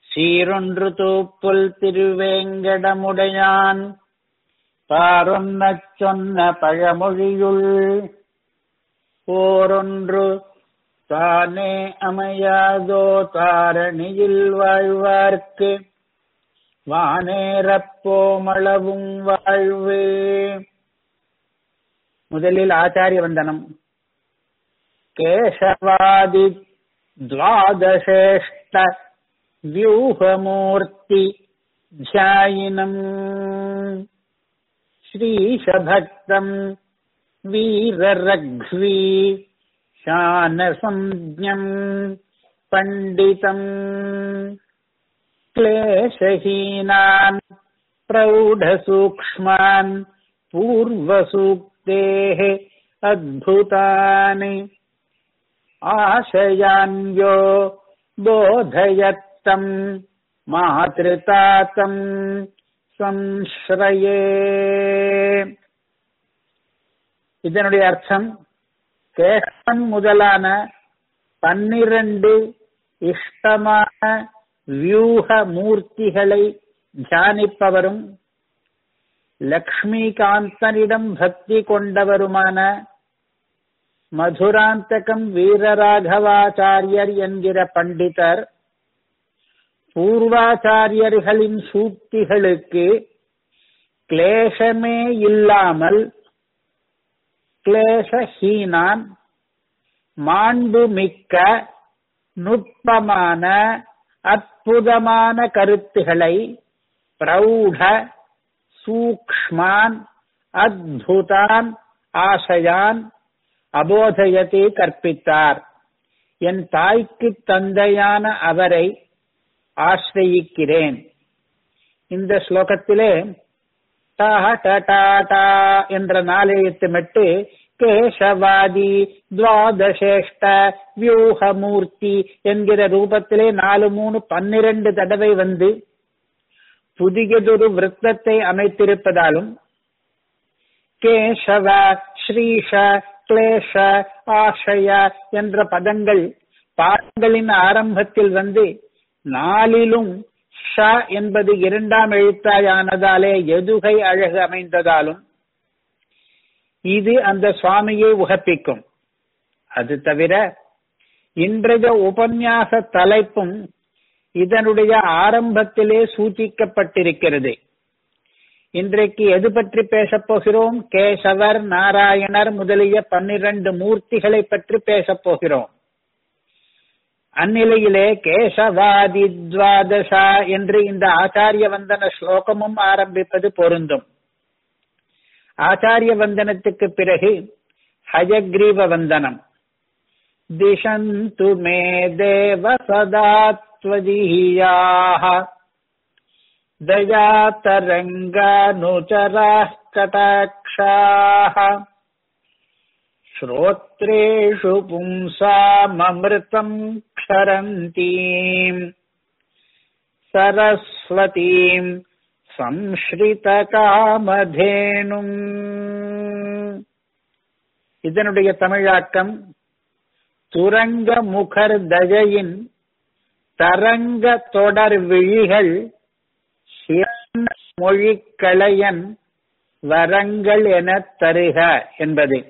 சீரொன்று தூப்புல் திருவேங்கடமுடையான் பாரொன்னச் சொன்ன பழமொழியுள் ஓரொன்று தானே அமையாதோ தாரணியில் வாழ்வார்க்கு வானேரப்போமளவும் வாழ்வே முதலில் ஆச்சாரிய வந்தனம் கேசவாதி द्वादशेष्ट व्यूहमूर्ति ध्यायिनम् श्रीशभक्तम् वीररघ्वी शानसंज्ञम् पण्डितम् क्लेशहीनान् प्रौढसूक्ष्मान् पूर्वसूक्तेः अद्भुतानि आशयान्यो बोधयत्तम् मातृतातम् संश्रये இதனுடைய அர்த்தம் கேசவன் முதலான பன்னிரண்டு இஷ்டமான வியூக மூர்த்திகளை தியானிப்பவரும் லக்ஷ்மிகாந்தனிடம் பக்தி கொண்டவருமான மதுராந்தகம் வீரராகவாச்சாரியர் என்கிற பண்டிதர் பூர்வாச்சாரியர்களின் சூக்திகளுக்கு கிளேசமே இல்லாமல் கிளேசஹீனான் மாண்புமிக்க நுட்பமான அற்புதமான கருத்துகளை பிரௌಢ சூக்ஷ்மான் அத்புதான் ஆசையான் அபோதயத்தை கற்பித்தார் என் தாய்க்கு தந்தையான அவரை ஆசிரயிக்கிறேன் இந்த ஸ்லோகத்திலே என்ற நாளையத்து மெட்டு கேசவாதி துவாதசேஷ்ட வியூகமூர்த்தி என்கிற ரூபத்திலே நாலு மூணு பன்னிரண்டு தடவை வந்து புதியதொரு விருத்தத்தை அமைத்திருப்பதாலும் கேசவ ஸ்ரீஷ கிளேஷ ஆஷய என்ற பதங்கள் பாடங்களின் ஆரம்பத்தில் வந்து நாளிலும் ஷ என்பது இரண்டாம் எழுத்தாயானதாலே எதுகை அழகு அமைந்ததாலும் இது அந்த சுவாமியை உகப்பிக்கும் அது தவிர இன்றைய உபன்யாச தலைப்பும் இதனுடைய ஆரம்பத்திலே சூச்சிக்கப்பட்டிருக்கிறது இன்றைக்கு எது பற்றி பேசப் போகிறோம் கேசவர் நாராயணர் முதலிய பன்னிரண்டு மூர்த்திகளை பற்றி பேசப் போகிறோம் அந்நிலையிலே கேசவாதி துவாதசா என்று இந்த ஆச்சாரிய வந்தன ஸ்லோகமும் ஆரம்பிப்பது பொருந்தும் ஆச்சாரிய வந்தனத்துக்கு பிறகு ஹயக்ரீவ வந்தனம் திசந்து மே தேவ சதாத்வதீயாக दयातरङ्गानुचराः कटाक्षाः श्रोत्रेषु पुंसाममृतम् क्षरन्तीम् सरस्वतीम् சம்ஸ்ரிதகாமதேனும் இதனுடைய தமிழாக்கம் துரங்க முகர் தஜையின் தரங்க தொடர் விழிகள் மொழிக்களையன் வரங்கள் என தருக என்பது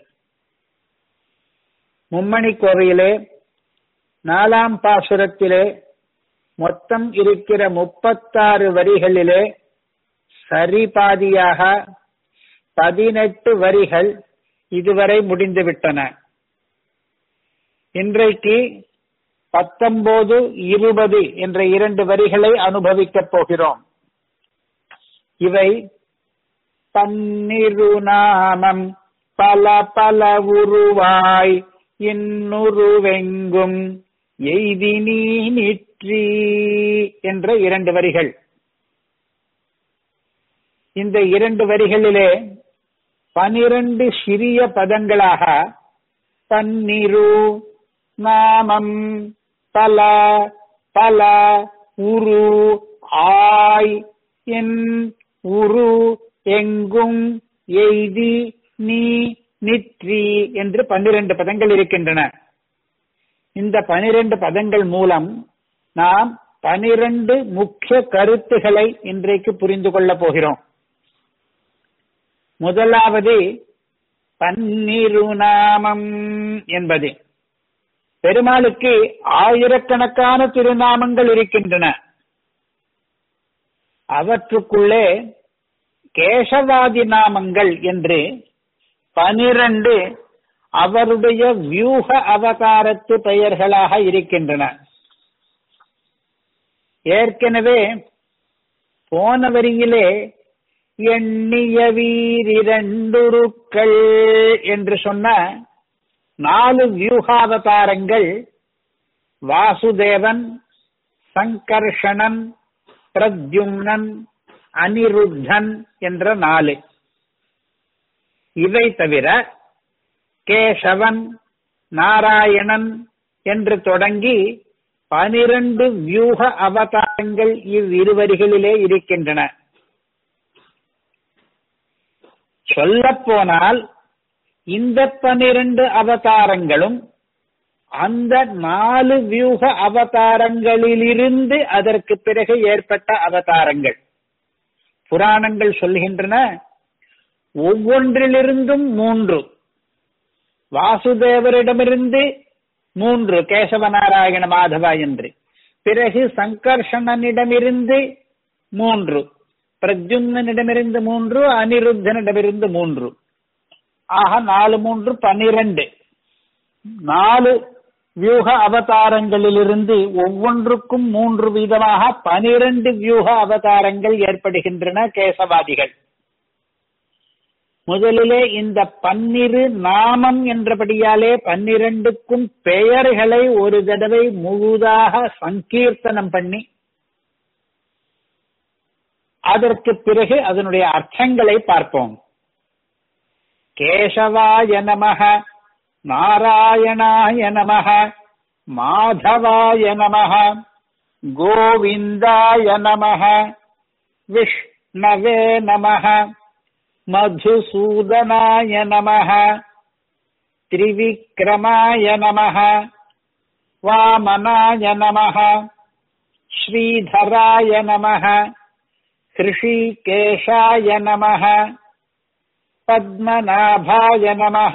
மும்மணி கோவையிலே நாலாம் பாசுரத்திலே மொத்தம் இருக்கிற முப்பத்தாறு வரிகளிலே சரிபாதியாக பதினெட்டு வரிகள் இதுவரை முடிந்துவிட்டன இன்றைக்கு பத்தொன்பது இருபது என்ற இரண்டு வரிகளை அனுபவிக்கப் போகிறோம் இவை பன்னிருநாமம் பல பல உருவாய் இன்னுருவெங்கும் எய்தி நீ நிற்றி என்ற இரண்டு வரிகள் இந்த இரண்டு வரிகளிலே பனிரண்டு சிறிய பதங்களாக பன்னிரு நாமம் பல பல உரு ஆய் என் உரு எங்கும் எய்தி நீ நிற்றி என்று பன்னிரண்டு பதங்கள் இருக்கின்றன இந்த பனிரெண்டு பதங்கள் மூலம் நாம் பனிரெண்டு முக்கிய கருத்துகளை இன்றைக்கு புரிந்து கொள்ளப் போகிறோம் முதலாவது பன்னிருநாமம் என்பது பெருமாளுக்கு ஆயிரக்கணக்கான திருநாமங்கள் இருக்கின்றன அவற்றுக்குள்ளே கேசவாதி நாமங்கள் என்று பனிரண்டு அவருடைய வியூக அவதாரத்து பெயர்களாக இருக்கின்றன ஏற்கனவே போன வரியிலே எண்ணிய வீரிரண்டுருக்கள் என்று சொன்ன நாலு வியூகாவதாரங்கள் வாசுதேவன் சங்கர்ஷணன் பிரத்யும்னன் அனிருத்தன் என்ற நாலு இவை தவிர கேசவன் நாராயணன் என்று தொடங்கி பனிரண்டு வியூக அவதாரங்கள் இவ்விருவரிகளிலே இருக்கின்றன சொல்லப் போனால் இந்த பனிரெண்டு அவதாரங்களும் அந்த நாலு வியூக அவதாரங்களிலிருந்து அதற்கு பிறகு ஏற்பட்ட அவதாரங்கள் புராணங்கள் சொல்கின்றன ஒவ்வொன்றிலிருந்தும் மூன்று வாசுதேவரிடமிருந்து மூன்று கேசவநாராயண மாதவா என்று பிறகு சங்கர்ஷணனிடமிருந்து மூன்று பிரத்யும்னிடமிருந்து மூன்று அனிருத்தனிடமிருந்து மூன்று ஆக நாலு மூன்று பனிரெண்டு நாலு வியூக அவதாரங்களிலிருந்து ஒவ்வொன்றுக்கும் மூன்று வீதமாக பனிரெண்டு வியூக அவதாரங்கள் ஏற்படுகின்றன கேசவாதிகள் முதலிலே இந்த பன்னிரு நாமம் என்றபடியாலே பன்னிரண்டுக்கும் பெயர்களை ஒரு தடவை முழுதாக சங்கீர்த்தனம் பண்ணி அதற்கு பிறகு அதனுடைய அர்த்தங்களை பார்ப்போம் கேசவாய நமக நாராயணாய நமக மாதவாய நமக கோவிந்தாய நமக விஷ்ணவே நமக மதுசூதனாய நமக திரிவிக்ரமாய நமக வாமனாய நமக ஸ்ரீதராய நமக ஹிருஷிகேஷாய நமக பத்மநாபாய நமக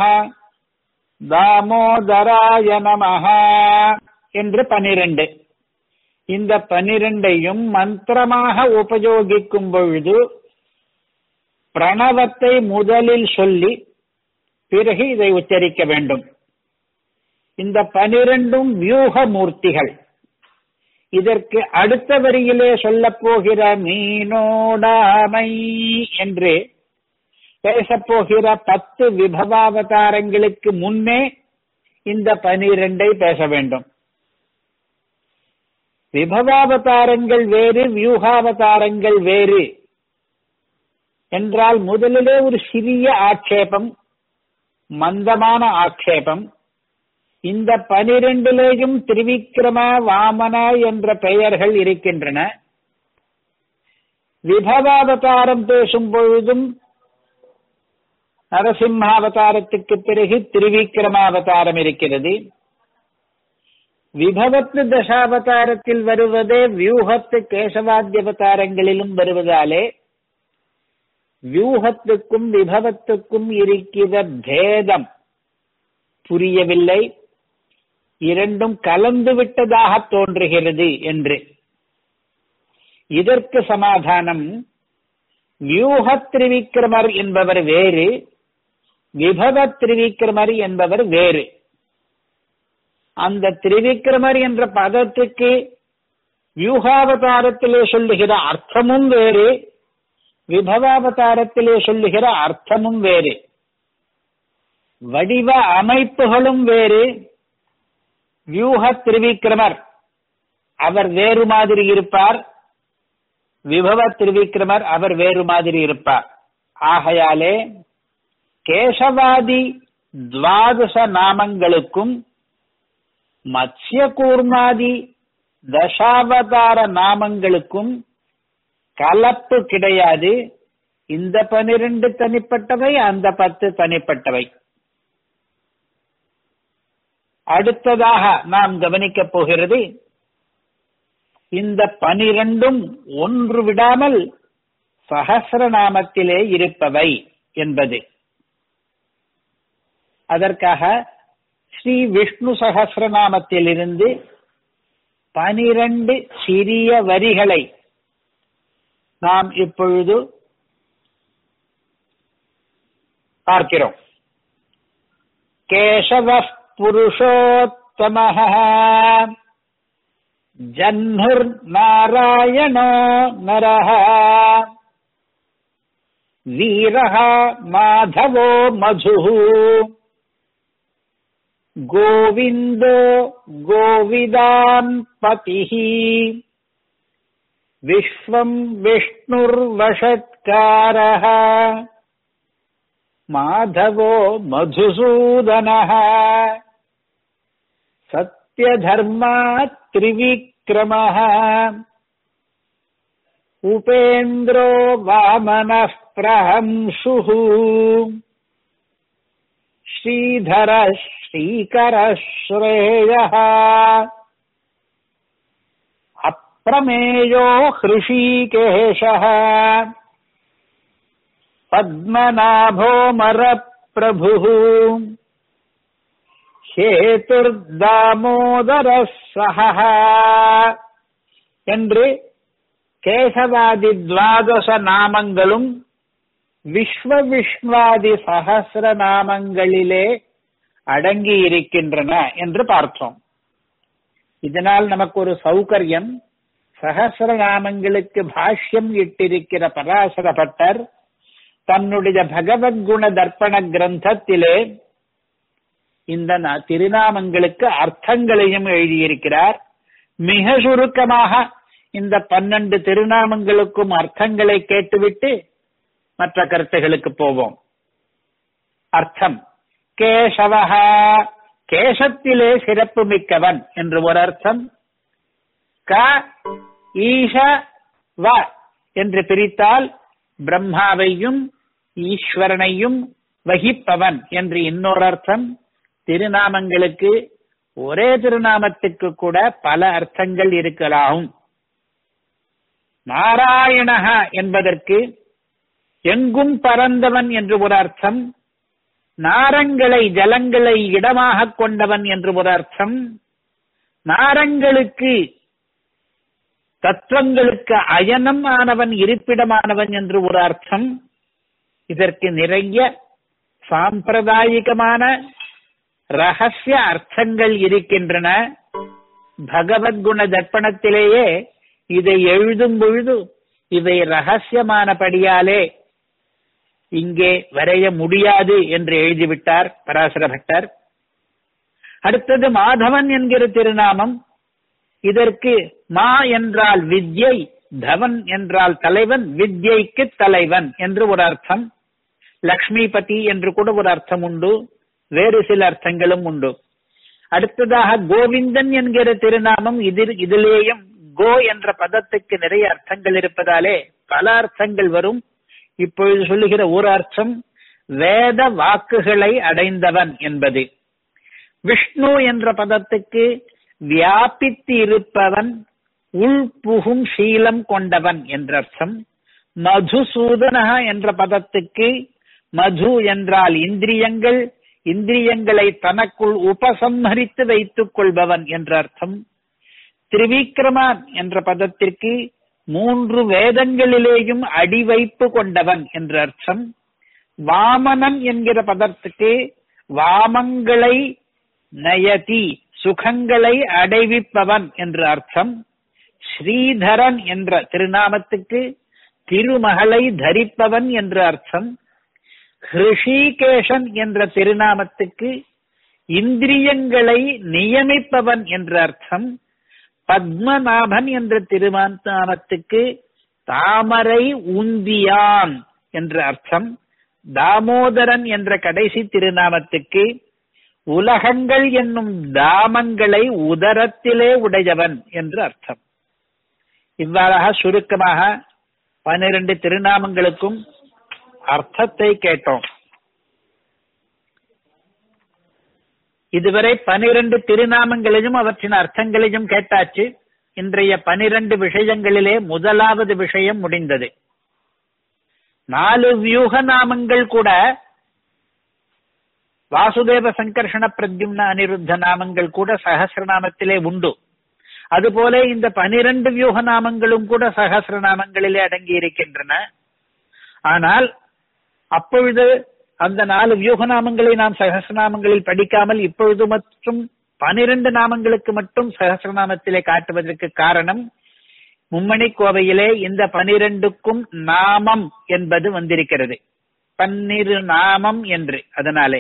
தாமோதராய நமக என்று பனிரெண்டு இந்த பனிரெண்டையும் மந்திரமாக உபயோகிக்கும் பொழுது பிரணவத்தை முதலில் சொல்லி பிறகு இதை உச்சரிக்க வேண்டும் இந்த பனிரெண்டும் வியூக மூர்த்திகள் இதற்கு அடுத்த வரியிலே சொல்லப் போகிற மீனோடாமை என்று பேசப்போகிற பத்து விபவாவதாரங்களுக்கு முன்னே இந்த பனிரெண்டை பேச வேண்டும் விபவாவதாரங்கள் வேறு வியூகாவதாரங்கள் வேறு என்றால் முதலிலே ஒரு சிறிய ஆட்சேபம் மந்தமான ஆட்சேபம் இந்த பனிரெண்டிலேயும் திரிவிக்ரம வாமன என்ற பெயர்கள் இருக்கின்றன விபவாவதாரம் பேசும் பொழுதும் நரசிம்மாவதாரத்துக்கு பிறகு திரிவிக்ரமாவதாரம் இருக்கிறது விபவத்து தசாவதாரத்தில் வருவதே வியூகத்து கேசவாத்தியவதாரங்களிலும் வருவதாலே வியூகத்துக்கும் விபவத்துக்கும் இருக்கிற பேதம் புரியவில்லை இரண்டும் கலந்து விட்டதாக தோன்றுகிறது என்று இதற்கு சமாதானம் வியூக திரிவிக்ரமர் என்பவர் வேறு விபவ திரிவிக்ரமர் என்பவர் வேறு அந்த திரிவிக்ரமர் என்ற பதத்துக்கு வியூகாவதாரத்திலே சொல்லுகிற அர்த்தமும் வேறு விபவாவதாரத்திலே சொல்லுகிற அர்த்தமும் வேறு வடிவ அமைப்புகளும் வேறு வியூக திரிவிக்ரமர் அவர் வேறு மாதிரி இருப்பார் விபவ திரிவிக்ரமர் அவர் வேறு மாதிரி இருப்பார் ஆகையாலே கேசவாதி துவாதச நாமங்களுக்கும் மத்ய கூர்மாதி தசாவதார நாமங்களுக்கும் கலப்பு கிடையாது இந்த பனிரெண்டு தனிப்பட்டவை அந்த பத்து தனிப்பட்டவை அடுத்ததாக நாம் கவனிக்கப் போகிறது இந்த பனிரெண்டும் ஒன்று விடாமல் சகசிரநாமத்திலே இருப்பவை என்பது அதற்காக ஸ்ரீ விஷ்ணு சகசிரநாமத்திலிருந்து பனிரண்டு சிறிய வரிகளை நாம் இப்பொழுது பார்க்கிறோம் கேசவ புருஷோத்தம ஜன்னுர் நாராயணோ நரஹ வீரः மாதவோ மதுः गोविन्दो गोविदान् पतिः विश्वम् विष्णुर्वषत्कारः माधवो मधुसूदनः सत्यधर्मा त्रिविक्रमः उपेन्द्रो वामनः प्रहंसुः श्रीधरः श्रीकरः श्रेयः अप्रमेयो हृषीकेशः पद्मनाभोमरप्रभुः हेतुर्दामोदरः सहः என்று கேசவாதி துவாதச நாமங்களும் விஸ்வ விஸ்வாதி சகசிர நாமங்களிலே அடங்கி இருக்கின்றன என்று பார்த்தோம் இதனால் நமக்கு ஒரு சௌகரியம் சகசிர நாமங்களுக்கு பாஷ்யம் இட்டிருக்கிற பராசர பட்டர் தன்னுடைய பகவத்குண தர்ப்பண கிரந்தத்திலே இந்த ந- திருநாமங்களுக்கு அர்த்தங்களையும் எழுதியிருக்கிறார் மிக சுருக்கமாக இந்த பன்னெண்டு திருநாமங்களுக்கும் அர்த்தங்களை கேட்டுவிட்டு மற்ற கருத்துகளுக்கு போவோம் அர்த்தம் கேசவஹா கேசத்திலே சிறப்பு மிக்கவன் என்று ஒரு அர்த்தம் க ஈஷ வ என்று பிரித்தால் பிரம்மாவையும் ஈஸ்வரனையும் வகிப்பவன் என்று இன்னொரு அர்த்தம் திருநாமங்களுக்கு ஒரே திருநாமத்துக்கு கூட பல அர்த்தங்கள் இருக்கலாம் நாராயணஹ என்பதற்கு எங்கும் பறந்தவன் என்று ஒரு அர்த்தம் நாரங்களை ஜலங்களை இடமாக கொண்டவன் என்று ஒரு அர்த்தம் நாரங்களுக்கு தத்துவங்களுக்கு அயனம் ஆனவன் இருப்பிடமானவன் என்று ஒரு அர்த்தம் இதற்கு நிறைய சாம்பிரதாயிகமான ரகசிய அர்த்தங்கள் இருக்கின்றன பகவத்குண தர்ப்பணத்திலேயே இதை எழுதும் பொழுது இவை ரகசியமானபடியாலே இங்கே வரைய முடியாது என்று எழுதிவிட்டார் பராசர பட்டர் அடுத்தது மாதவன் என்கிற திருநாமம் இதற்கு மா என்றால் வித்யை தவன் என்றால் தலைவன் வித்யைக்கு தலைவன் என்று ஒரு அர்த்தம் லக்ஷ்மிபதி என்று கூட ஒரு அர்த்தம் உண்டு வேறு சில அர்த்தங்களும் உண்டு அடுத்ததாக கோவிந்தன் என்கிற திருநாமம் இதில் இதிலேயும் கோ என்ற பதத்துக்கு நிறைய அர்த்தங்கள் இருப்பதாலே பல அர்த்தங்கள் வரும் இப்பொழுது சொல்லுகிற ஒரு அர்த்தம் வேத வாக்குகளை அடைந்தவன் என்பது விஷ்ணு என்ற பதத்துக்கு வியாபித்து இருப்பவன் உள்புகும் சீலம் கொண்டவன் என்ற அர்த்தம் மதுசூதனக என்ற பதத்துக்கு மது என்றால் இந்திரியங்கள் இந்திரியங்களை தனக்குள் உபசம்ஹரித்து வைத்துக் கொள்பவன் என்ற அர்த்தம் திரிவிக்ரமான் என்ற பதத்திற்கு மூன்று வேதங்களிலேயும் அடிவைப்பு கொண்டவன் என்ற அர்த்தம் வாமனன் என்கிற பதத்துக்கு வாமங்களை நயதி சுகங்களை அடைவிப்பவன் என்ற அர்த்தம் ஸ்ரீதரன் என்ற திருநாமத்துக்கு திருமகளை தரிப்பவன் என்ற அர்த்தம் ஹிருஷிகேஷன் என்ற திருநாமத்துக்கு இந்திரியங்களை நியமிப்பவன் என்ற அர்த்தம் பத்மநாபன் என்ற திருநாமத்துக்கு தாமரை உந்தியான் என்ற அர்த்தம் தாமோதரன் என்ற கடைசி திருநாமத்துக்கு உலகங்கள் என்னும் தாமங்களை உதரத்திலே உடையவன் என்று அர்த்தம் இவ்வாறாக சுருக்கமாக பன்னிரண்டு திருநாமங்களுக்கும் அர்த்தத்தை கேட்டோம் இதுவரை பனிரெண்டு திருநாமங்களையும் அவற்றின் அர்த்தங்களையும் கேட்டாச்சு இன்றைய பனிரெண்டு விஷயங்களிலே முதலாவது விஷயம் முடிந்தது நாலு வியூக நாமங்கள் கூட வாசுதேவ சங்கர்ஷண பிரத்யும்ன அனிருத்த நாமங்கள் கூட சகசிரநாமத்திலே உண்டு அதுபோல இந்த பனிரெண்டு வியூக நாமங்களும் கூட சகசிரநாமங்களிலே அடங்கி இருக்கின்றன ஆனால் அப்பொழுது அந்த நாலு வியூக நாமங்களை நாம் சகசிரநாமங்களில் படிக்காமல் இப்பொழுது மற்றும் பனிரெண்டு நாமங்களுக்கு மட்டும் சகசிரநாமத்திலே காட்டுவதற்கு காரணம் மும்மணி கோவையிலே இந்த பனிரெண்டுக்கும் நாமம் என்பது வந்திருக்கிறது பன்னிரு நாமம் என்று அதனாலே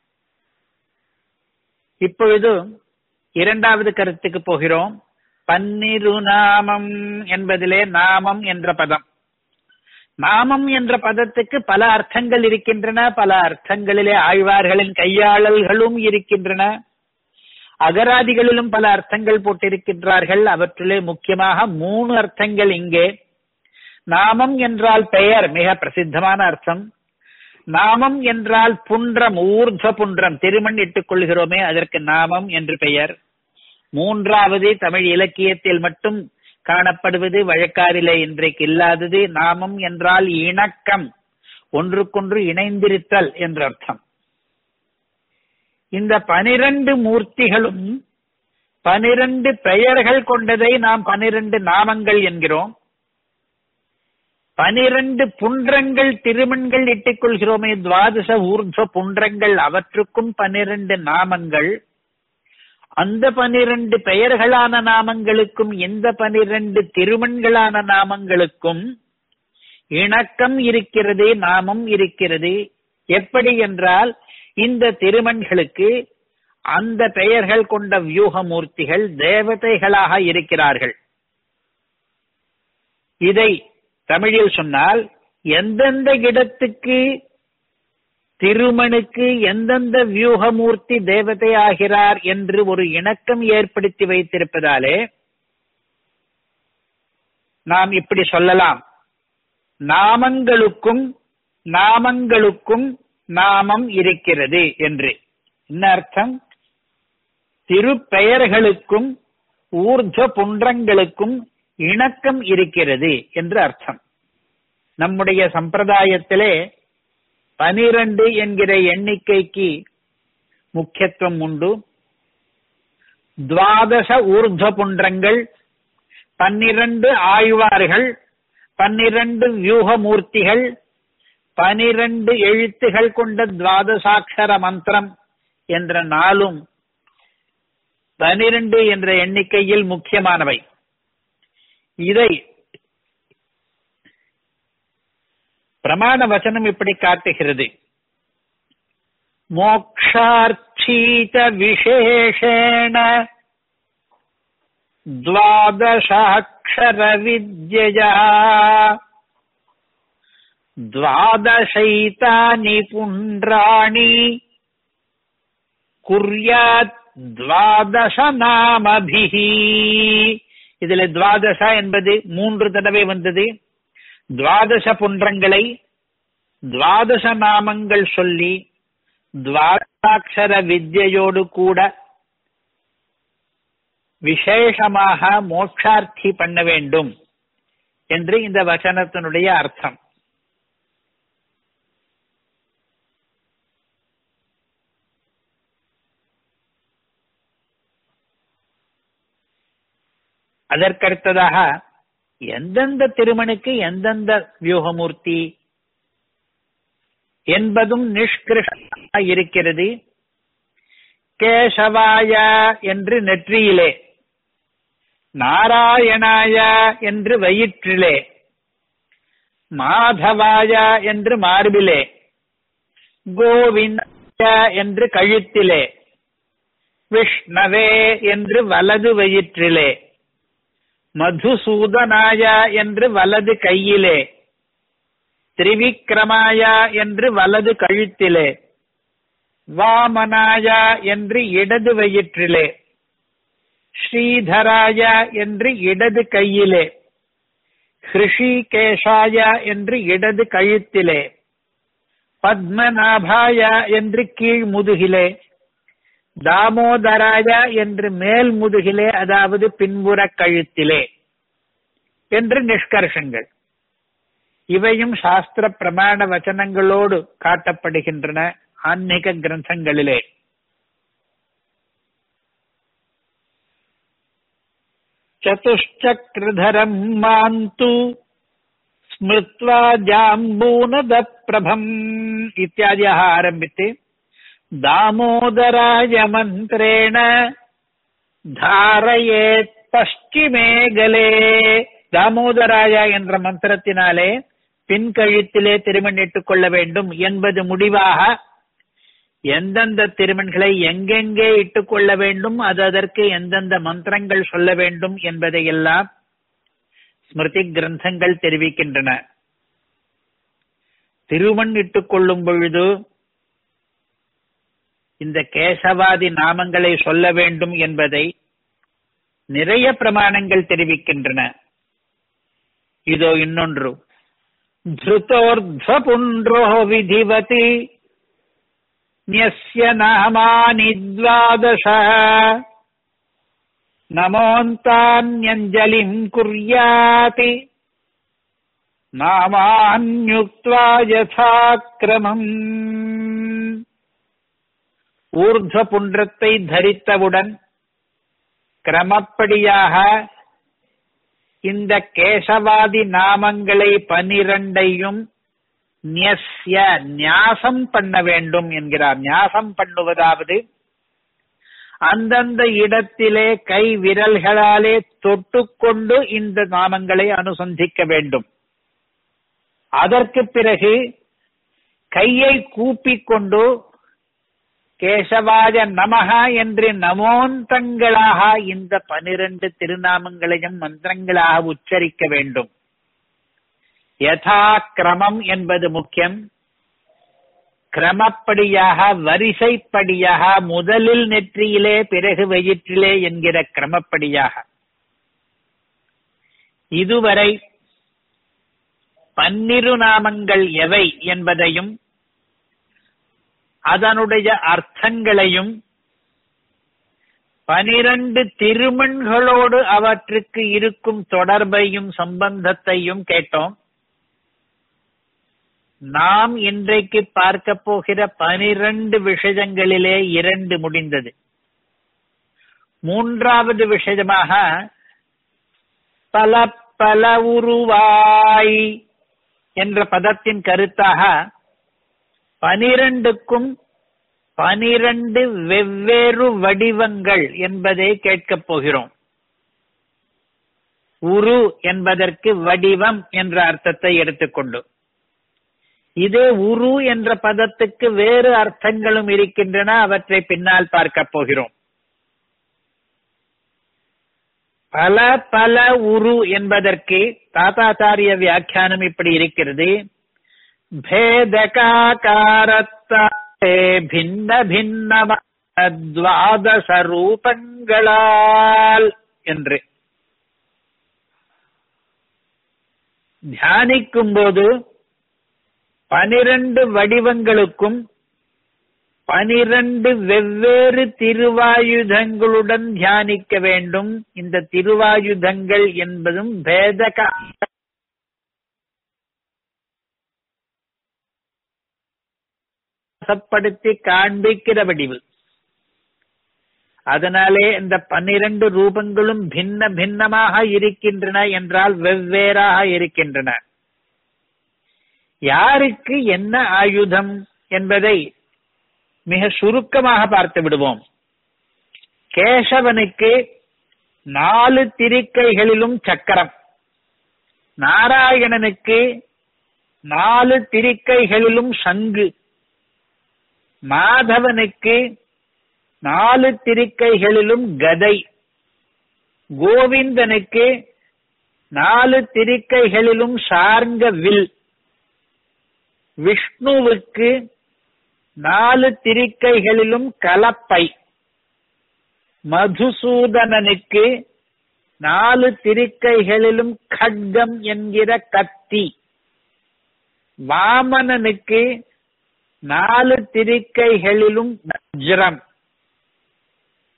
இப்பொழுது இரண்டாவது கருத்துக்கு போகிறோம் பன்னிரு நாமம் என்பதிலே நாமம் என்ற பதம் நாமம் என்ற பதத்துக்கு பல அர்த்தங்கள் இருக்கின்றன பல அர்த்தங்களிலே ஆழ்வார்களின் கையாளல்களும் இருக்கின்றன அகராதிகளிலும் பல அர்த்தங்கள் போட்டிருக்கின்றார்கள் அவற்றிலே முக்கியமாக மூணு அர்த்தங்கள் இங்கே நாமம் என்றால் பெயர் மிக பிரசித்தமான அர்த்தம் நாமம் என்றால் புன்றம் ஊர்த புன்றம் திருமண் இட்டுக் கொள்கிறோமே அதற்கு நாமம் என்று பெயர் மூன்றாவது தமிழ் இலக்கியத்தில் மட்டும் காணப்படுவது வழக்காரிலே இன்றைக்கு இல்லாதது நாமம் என்றால் இணக்கம் ஒன்றுக்கொன்று இணைந்திருத்தல் என்ற அர்த்தம் இந்த பனிரண்டு மூர்த்திகளும் பனிரண்டு பெயர்கள் கொண்டதை நாம் பனிரண்டு நாமங்கள் என்கிறோம் பனிரண்டு புன்றங்கள் திருமண்கள் இட்டுக் கொள்கிறோமே துவாதச ஊர்த புன்றங்கள் அவற்றுக்கும் பனிரண்டு நாமங்கள் அந்த பனிரெண்டு பெயர்களான நாமங்களுக்கும் இந்த பனிரெண்டு திருமண்களான நாமங்களுக்கும் இணக்கம் இருக்கிறது நாமம் இருக்கிறது எப்படி என்றால் இந்த திருமண்களுக்கு அந்த பெயர்கள் கொண்ட வியூகமூர்த்திகள் தேவதைகளாக இருக்கிறார்கள் இதை தமிழில் சொன்னால் எந்தெந்த இடத்துக்கு திருமணுக்கு எந்தெந்த வியூகமூர்த்தி தேவதை ஆகிறார் என்று ஒரு இணக்கம் ஏற்படுத்தி வைத்திருப்பதாலே நாம் இப்படி சொல்லலாம் நாமங்களுக்கும் நாமங்களுக்கும் நாமம் இருக்கிறது என்று என்ன அர்த்தம் திருப்பெயர்களுக்கும் ஊர்ஜ புன்றங்களுக்கும் இணக்கம் இருக்கிறது என்று அர்த்தம் நம்முடைய சம்பிரதாயத்திலே பனிரண்டு என்கிற எண்ணிக்கைக்கு முக்கியத்துவம் உண்டு துவாதச ஊர்த புன்றங்கள் பன்னிரண்டு ஆழ்வார்கள் பன்னிரண்டு வியூகமூர்த்திகள் பனிரண்டு எழுத்துகள் கொண்ட துவாதசாட்சர மந்திரம் என்ற நாளும் பனிரெண்டு என்ற எண்ணிக்கையில் முக்கியமானவை இதை பிரமாண வசனம் இப்படி காட்டுகிறது மோக்ஷார்த்தீத விசேஷேண द्वादशाक्षर विद्यया द्वादशैतानि पुण्ड्राणि कुर्यात् द्वादश நாமபிஹி இதுல துவாதச என்பது மூன்று தடவை வந்தது துவாதச புன்றங்களை துவாதச நாமங்கள் சொல்லி துவாதாட்சர வித்யோடு கூட விசேஷமாக மோட்சார்த்தி பண்ண வேண்டும் என்று இந்த வசனத்தினுடைய அர்த்தம் அதற்கடுத்ததாக எந்தெந்த திருமணுக்கு எந்தெந்த வியூகமூர்த்தி என்பதும் நிஷ்கிருஷ்ட இருக்கிறது கேசவாய என்று நெற்றியிலே நாராயணாய என்று வயிற்றிலே மாதவாய என்று மார்பிலே கோவிந்த என்று கழுத்திலே விஷ்ணவே என்று வலது வயிற்றிலே மதுசூதனாய என்று வலது கையிலே திரிவிக்ரமாய என்று வலது கழுத்திலே வாமனாய என்று இடது வயிற்றிலே ஸ்ரீதராய என்று இடது கையிலே ஹிருஷிகேஷாய என்று இடது கழுத்திலே பத்மநாபாய என்று கீழ் முதுகிலே தாமோதராய என்று மேல் முதுகிலே அதாவது பின்புற கழுத்திலே என்று நிஷ்கர்ஷங்கள் இவையும் சாஸ்திர பிரமாண வச்சனங்களோடு காட்டப்படுகின்றன ஆன்மீக கிரந்தங்களிலே சதுஷ்சக்ரதரம் மாந்து ஸ்மிருத்வா ஜாம்பூனத பிரபம் இத்தியாதியாக ஆரம்பித்து தாமோதராய மந்திரேண தாரையே பஷ்டிமேகலே தாமோதராயா என்ற மந்திரத்தினாலே பின் கழுத்திலே திருமணிட்டுக் கொள்ள வேண்டும் என்பது முடிவாக எந்தெந்த திருமண்களை எங்கெங்கே இட்டுக் கொள்ள வேண்டும் அது அதற்கு எந்தெந்த மந்திரங்கள் சொல்ல வேண்டும் என்பதையெல்லாம் ஸ்மிருதி கிரந்தங்கள் தெரிவிக்கின்றன திருமண் இட்டுக் கொள்ளும் பொழுது இந்த கேசவாதி நாமங்களை சொல்ல வேண்டும் என்பதை நிறைய பிரமாணங்கள் தெரிவிக்கின்றன இதோ இன்னொன்று धृतोर्ध्वपुण्ड्रो विधिवति न्यस्य नामानि द्वादश नमोऽन्तान्यञ्जलिम् कुर्यात् नामान्युक्त्वा यथाक्रमम् ஊர்ಧ್வபுன்றத்தை தரித்தவுடன் கிரமப்படியாக இந்த கேசவாதி நாமங்களை பனிரெண்டையும் நியஸ்ய நியாசம் பண்ண வேண்டும் என்கிறார் நியாசம் பண்ணுவதாவது அந்தந்த இடத்திலே கை விரல்களாலே தொட்டுக்கொண்டு இந்த நாமங்களை அனுசந்திக்க வேண்டும் அதற்கு பிறகு கையை கூப்பிக் கொண்டு கேசவாய நமகா என்று நமோந்தங்களாக இந்த பனிரெண்டு திருநாமங்களையும் மந்திரங்களாக உச்சரிக்க வேண்டும் யதா கிரமம் என்பது முக்கியம் கிரமப்படியாக வரிசைப்படியாக முதலில் நெற்றியிலே பிறகு வயிற்றிலே என்கிற கிரமப்படியாக இதுவரை பன்னிரு நாமங்கள் எவை என்பதையும் அதனுடைய அர்த்தங்களையும் பனிரண்டு திருமண்களோடு அவற்றுக்கு இருக்கும் தொடர்பையும் சம்பந்தத்தையும் கேட்டோம் நாம் இன்றைக்கு பார்க்க போகிற பனிரண்டு விஷயங்களிலே இரண்டு முடிந்தது மூன்றாவது விஷயமாக பல பல உருவாய் என்ற பதத்தின் கருத்தாக பனிரெண்டுக்கும் பனிரண்டு வெவ்வேறு வடிவங்கள் என்பதை கேட்கப் போகிறோம் உரு என்பதற்கு வடிவம் என்ற அர்த்தத்தை எடுத்துக்கொண்டு இதே உரு என்ற பதத்துக்கு வேறு அர்த்தங்களும் இருக்கின்றன அவற்றை பின்னால் பார்க்க போகிறோம் பல பல உரு என்பதற்கு தாத்தாச்சாரிய வியாக்கியானம் இப்படி இருக்கிறது பேதகாரத்தே பின்ன பின்ன துவாதச ரூபங்களால் என்று தியானிக்கும் போது பனிரண்டு வடிவங்களுக்கும் பனிரண்டு வெவ்வேறு திருவாயுதங்களுடன் தியானிக்க வேண்டும் இந்த திருவாயுதங்கள் என்பதும் பேதக வசப்படுத்தி காண்பிக்கிற வடிவு அதனாலே இந்த பன்னிரண்டு ரூபங்களும் பின்ன பின்னமாக இருக்கின்றன என்றால் வெவ்வேறாக இருக்கின்றன யாருக்கு என்ன ஆயுதம் என்பதை மிக சுருக்கமாக பார்த்து விடுவோம் கேசவனுக்கு நாலு திரிக்கைகளிலும் சக்கரம் நாராயணனுக்கு நாலு திரிக்கைகளிலும் சங்கு மாதவனுக்கு நாலு திரிக்கைகளிலும் கதை கோவிந்தனுக்கு நாலு திரிக்கைகளிலும் சார்ங்க வில் விஷ்ணுவுக்கு நாலு திரிக்கைகளிலும் கலப்பை மதுசூதனனுக்கு நாலு திரிக்கைகளிலும் கட்கம் என்கிற கத்தி வாமனனுக்கு நாலு திரிக்கைகளிலும் வஜ்ரம்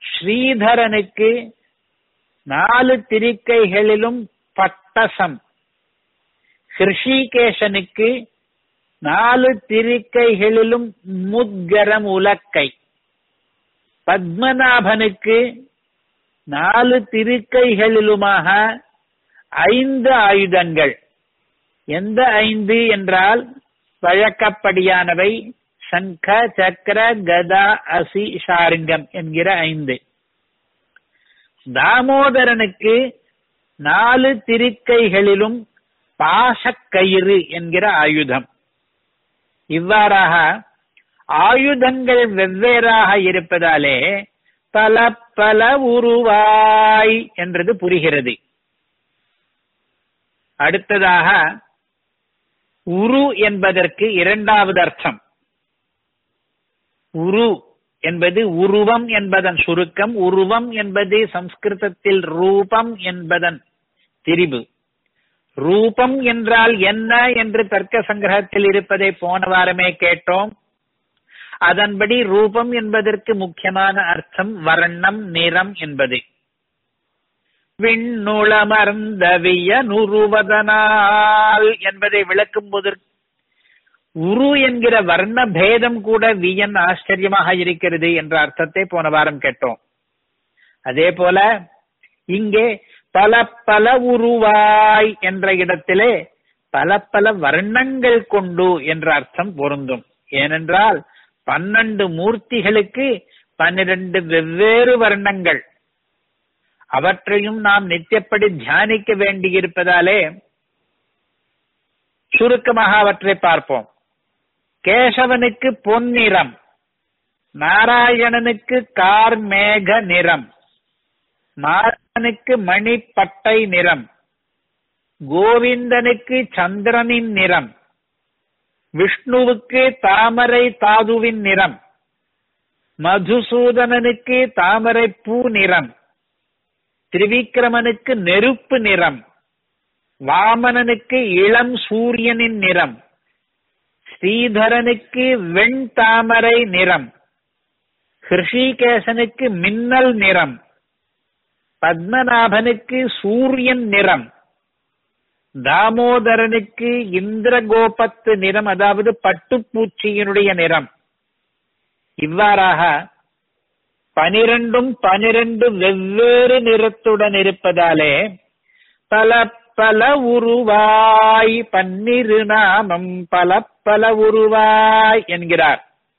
ஸ்ரீதரனுக்கு நாலு திரிக்கைகளிலும் பட்டசம் ஹிருஷிகேசனுக்கு நாலு திரிக்கைகளிலும் முத்கரம் உலக்கை பத்மநாபனுக்கு நாலு திருக்கைகளிலுமாக ஐந்து ஆயுதங்கள் எந்த ஐந்து என்றால் வழக்கப்படியானவை சங்க சக்கர கதா அசி ஷாருங்கம் என்கிற ஐந்து தாமோதரனுக்கு நாலு திருக்கைகளிலும் பாசக்கயிறு என்கிற ஆயுதம் இவ்வாறாக ஆயுதங்கள் வெவ்வேறாக இருப்பதாலே பல பல உருவாய் என்றது புரிகிறது அடுத்ததாக உரு என்பதற்கு இரண்டாவது அர்த்தம் உரு என்பது உருவம் என்பதன் சுருக்கம் உருவம் என்பது சம்ஸ்கிருதத்தில் ரூபம் என்பதன் திரிபு ரூபம் என்றால் என்ன என்று தர்க்க சங்கிரகத்தில் இருப்பதை போன வாரமே கேட்டோம் அதன்படி ரூபம் என்பதற்கு முக்கியமான அர்த்தம் வர்ணம் நிறம் என்பது விண்ணுளமர்ந்தவிய நுருவதனால் என்பதை விளக்கும் போது உரு என்கிற வர்ண பேதம் கூட வியன் ஆச்சரியமாக இருக்கிறது என்ற அர்த்தத்தை போன வாரம் கேட்டோம் அதே போல இங்கே பல பல உருவாய் என்ற இடத்திலே பல பல வர்ணங்கள் கொண்டு என்ற அர்த்தம் பொருந்தும் ஏனென்றால் பன்னெண்டு மூர்த்திகளுக்கு பன்னிரண்டு வெவ்வேறு வர்ணங்கள் அவற்றையும் நாம் நித்தியப்படி தியானிக்க வேண்டியிருப்பதாலே சுருக்கமாக அவற்றை பார்ப்போம் கேசவனுக்கு பொன்னிறம் நாராயணனுக்கு கார்மேக நிறம் மாறனுக்கு மணிப்பட்டை நிறம் கோவிந்தனுக்கு சந்திரனின் நிறம் விஷ்ணுவுக்கு தாமரை தாதுவின் நிறம் மதுசூதனனுக்கு தாமரை பூ நிறம் திரிவிக்ரமனுக்கு நெருப்பு நிறம் வாமனனுக்கு இளம் சூரியனின் நிறம் ஸ்ரீதரனுக்கு வெண் தாமரை நிறம் ஹிருஷிகேசனுக்கு மின்னல் நிறம் பத்மநாபனுக்கு சூரியன் நிறம் தாமோதரனுக்கு இந்திரகோபத்து நிறம் அதாவது பட்டுப்பூச்சியினுடைய நிறம் இவ்வாறாக பனிரெண்டும் பனிரெண்டு வெவ்வேறு நிறத்துடன் இருப்பதாலே பல பல உருவாய் பன்னிரு நாமம் பல பல உருவாய் என்கிறார்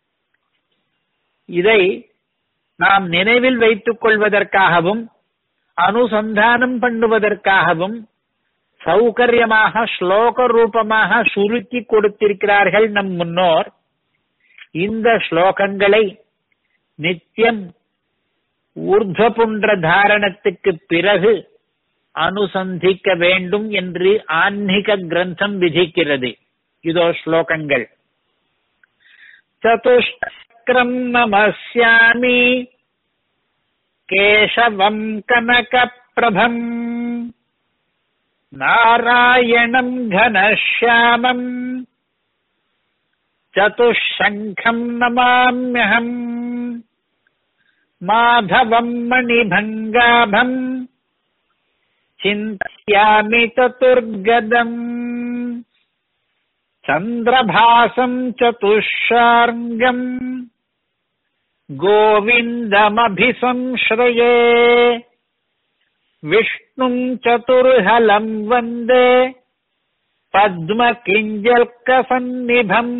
இதை நாம் நினைவில் வைத்துக் கொள்வதற்காகவும் அனுசந்தானம் பண்ணுவதற்காகவும் சௌகரியமாக ஸ்லோக ரூபமாக சுருக்கி கொடுத்திருக்கிறார்கள் நம் முன்னோர் இந்த ஸ்லோகங்களை நித்தியம் ஊர்துவபுன்ற தாரணத்துக்கு பிறகு அனுசந்திக்க வேண்டும் என்று ஆன்மீக கிரந்தம் விதிக்கிறது இதோ ஸ்லோகங்கள் சதுஷ்கரம் நமஸ்யாமி கேசவம் கனகப்பிரபம் நாராயணம் घनश्यामम् चतुःशङ्खम् नमाम्यहम् माधवम् मणिभङ्गाभम् चिन्तयामि चतुर्गदम् चन्द्रभासम् चतुष्षार्ङ्गम् गोविन्दमभिसंश्रये विष्णुम् चतुर्हलम् वन्दे पद्मकिञ्जल्कसन्निभम्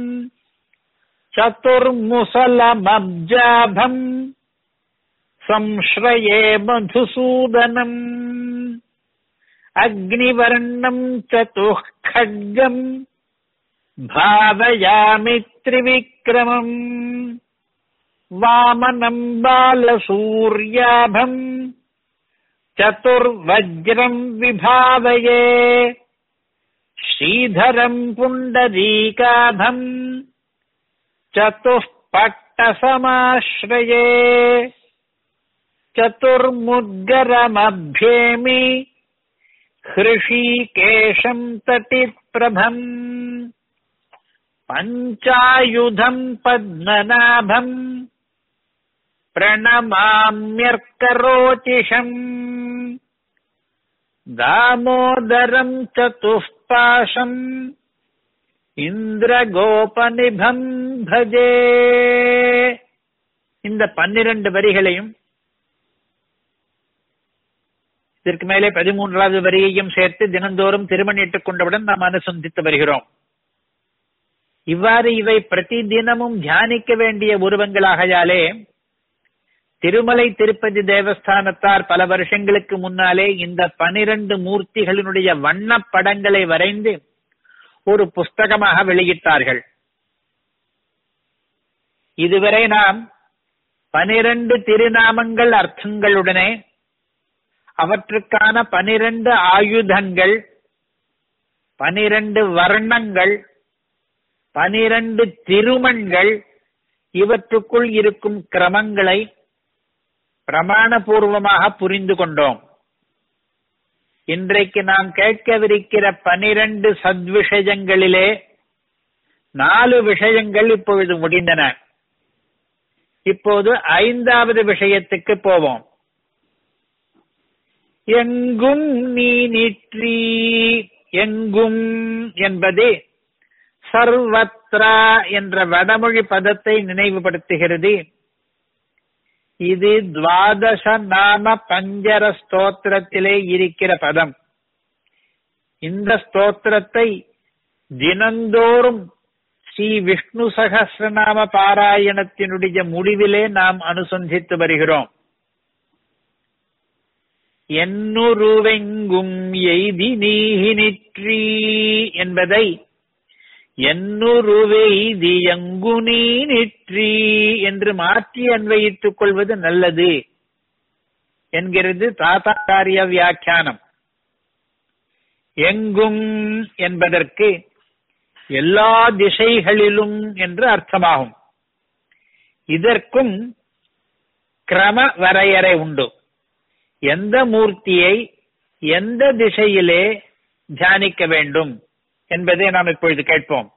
चतुर्मुसलमब्जाभम् संश्रये मधुसूदनम् अग्निवर्णम् चतुः खड्गम् भावयामि त्रिविक्रमम् वामनम् बालसूर्याभम् चतुर्वज्रम् विभावये श्रीधरम् पुण्डरीकाभम् चतुः पट्टसमाश्रये चतुर्मुद्गरमभ्येमि हृषीकेशम् तटिप्रभम् पञ्चायुधम् पद्मनाभम् प्रणमाम्यर्करोचिषम् दामोदरम् चतुःपाशम् இந்திரகோபனிபம் பஜே இந்த பன்னிரண்டு வரிகளையும் இதற்கு மேலே பதிமூன்றாவது வரியையும் சேர்த்து தினந்தோறும் திருமணிட்டுக் கொண்டவுடன் நாம் அனுசந்தித்து வருகிறோம் இவ்வாறு இவை பிரதி தினமும் தியானிக்க வேண்டிய உருவங்களாகையாலே திருமலை திருப்பதி தேவஸ்தானத்தார் பல வருஷங்களுக்கு முன்னாலே இந்த பனிரெண்டு மூர்த்திகளினுடைய வண்ணப் படங்களை வரைந்து ஒரு புஸ்தகமாக வெளியிட்டார்கள் இதுவரை நாம் பனிரெண்டு திருநாமங்கள் அர்த்தங்களுடனே அவற்றுக்கான பனிரெண்டு ஆயுதங்கள் பனிரெண்டு வர்ணங்கள் பனிரெண்டு திருமண்கள் இவற்றுக்குள் இருக்கும் கிரமங்களை பிரமாணபூர்வமாக புரிந்து கொண்டோம் இன்றைக்கு நாம் கேட்கவிருக்கிற பனிரெண்டு சத்விஷயங்களிலே நாலு விஷயங்கள் இப்பொழுது முடிந்தன இப்போது ஐந்தாவது விஷயத்துக்கு போவோம் எங்கும் நீ நிற்றி எங்கும் என்பது சர்வத்ரா என்ற வடமொழி பதத்தை நினைவுபடுத்துகிறது இது துவாதச நாம பஞ்சர ஸ்தோத்திரத்திலே இருக்கிற பதம் இந்த ஸ்தோத்திரத்தை தினந்தோறும் ஸ்ரீ விஷ்ணு சகசிரநாம பாராயணத்தினுடைய முடிவிலே நாம் அனுசந்தித்து வருகிறோம் என்னுருவெங்கும் எய்தி நீஹி நிற்றி என்பதை என்னுருவெய்தி எங்கு நீ நிற்றி என்று மாற்றி அன்வயித்துக் கொள்வது நல்லது என்கிறது தாத்தாக்காரிய வியாக்கியானம் எங்கும் என்பதற்கு எல்லா திசைகளிலும் என்று அர்த்தமாகும் இதற்கும் கிரம வரையறை உண்டு எந்த மூர்த்தியை எந்த திசையிலே தியானிக்க வேண்டும் என்பதை நாம் இப்பொழுது கேட்போம்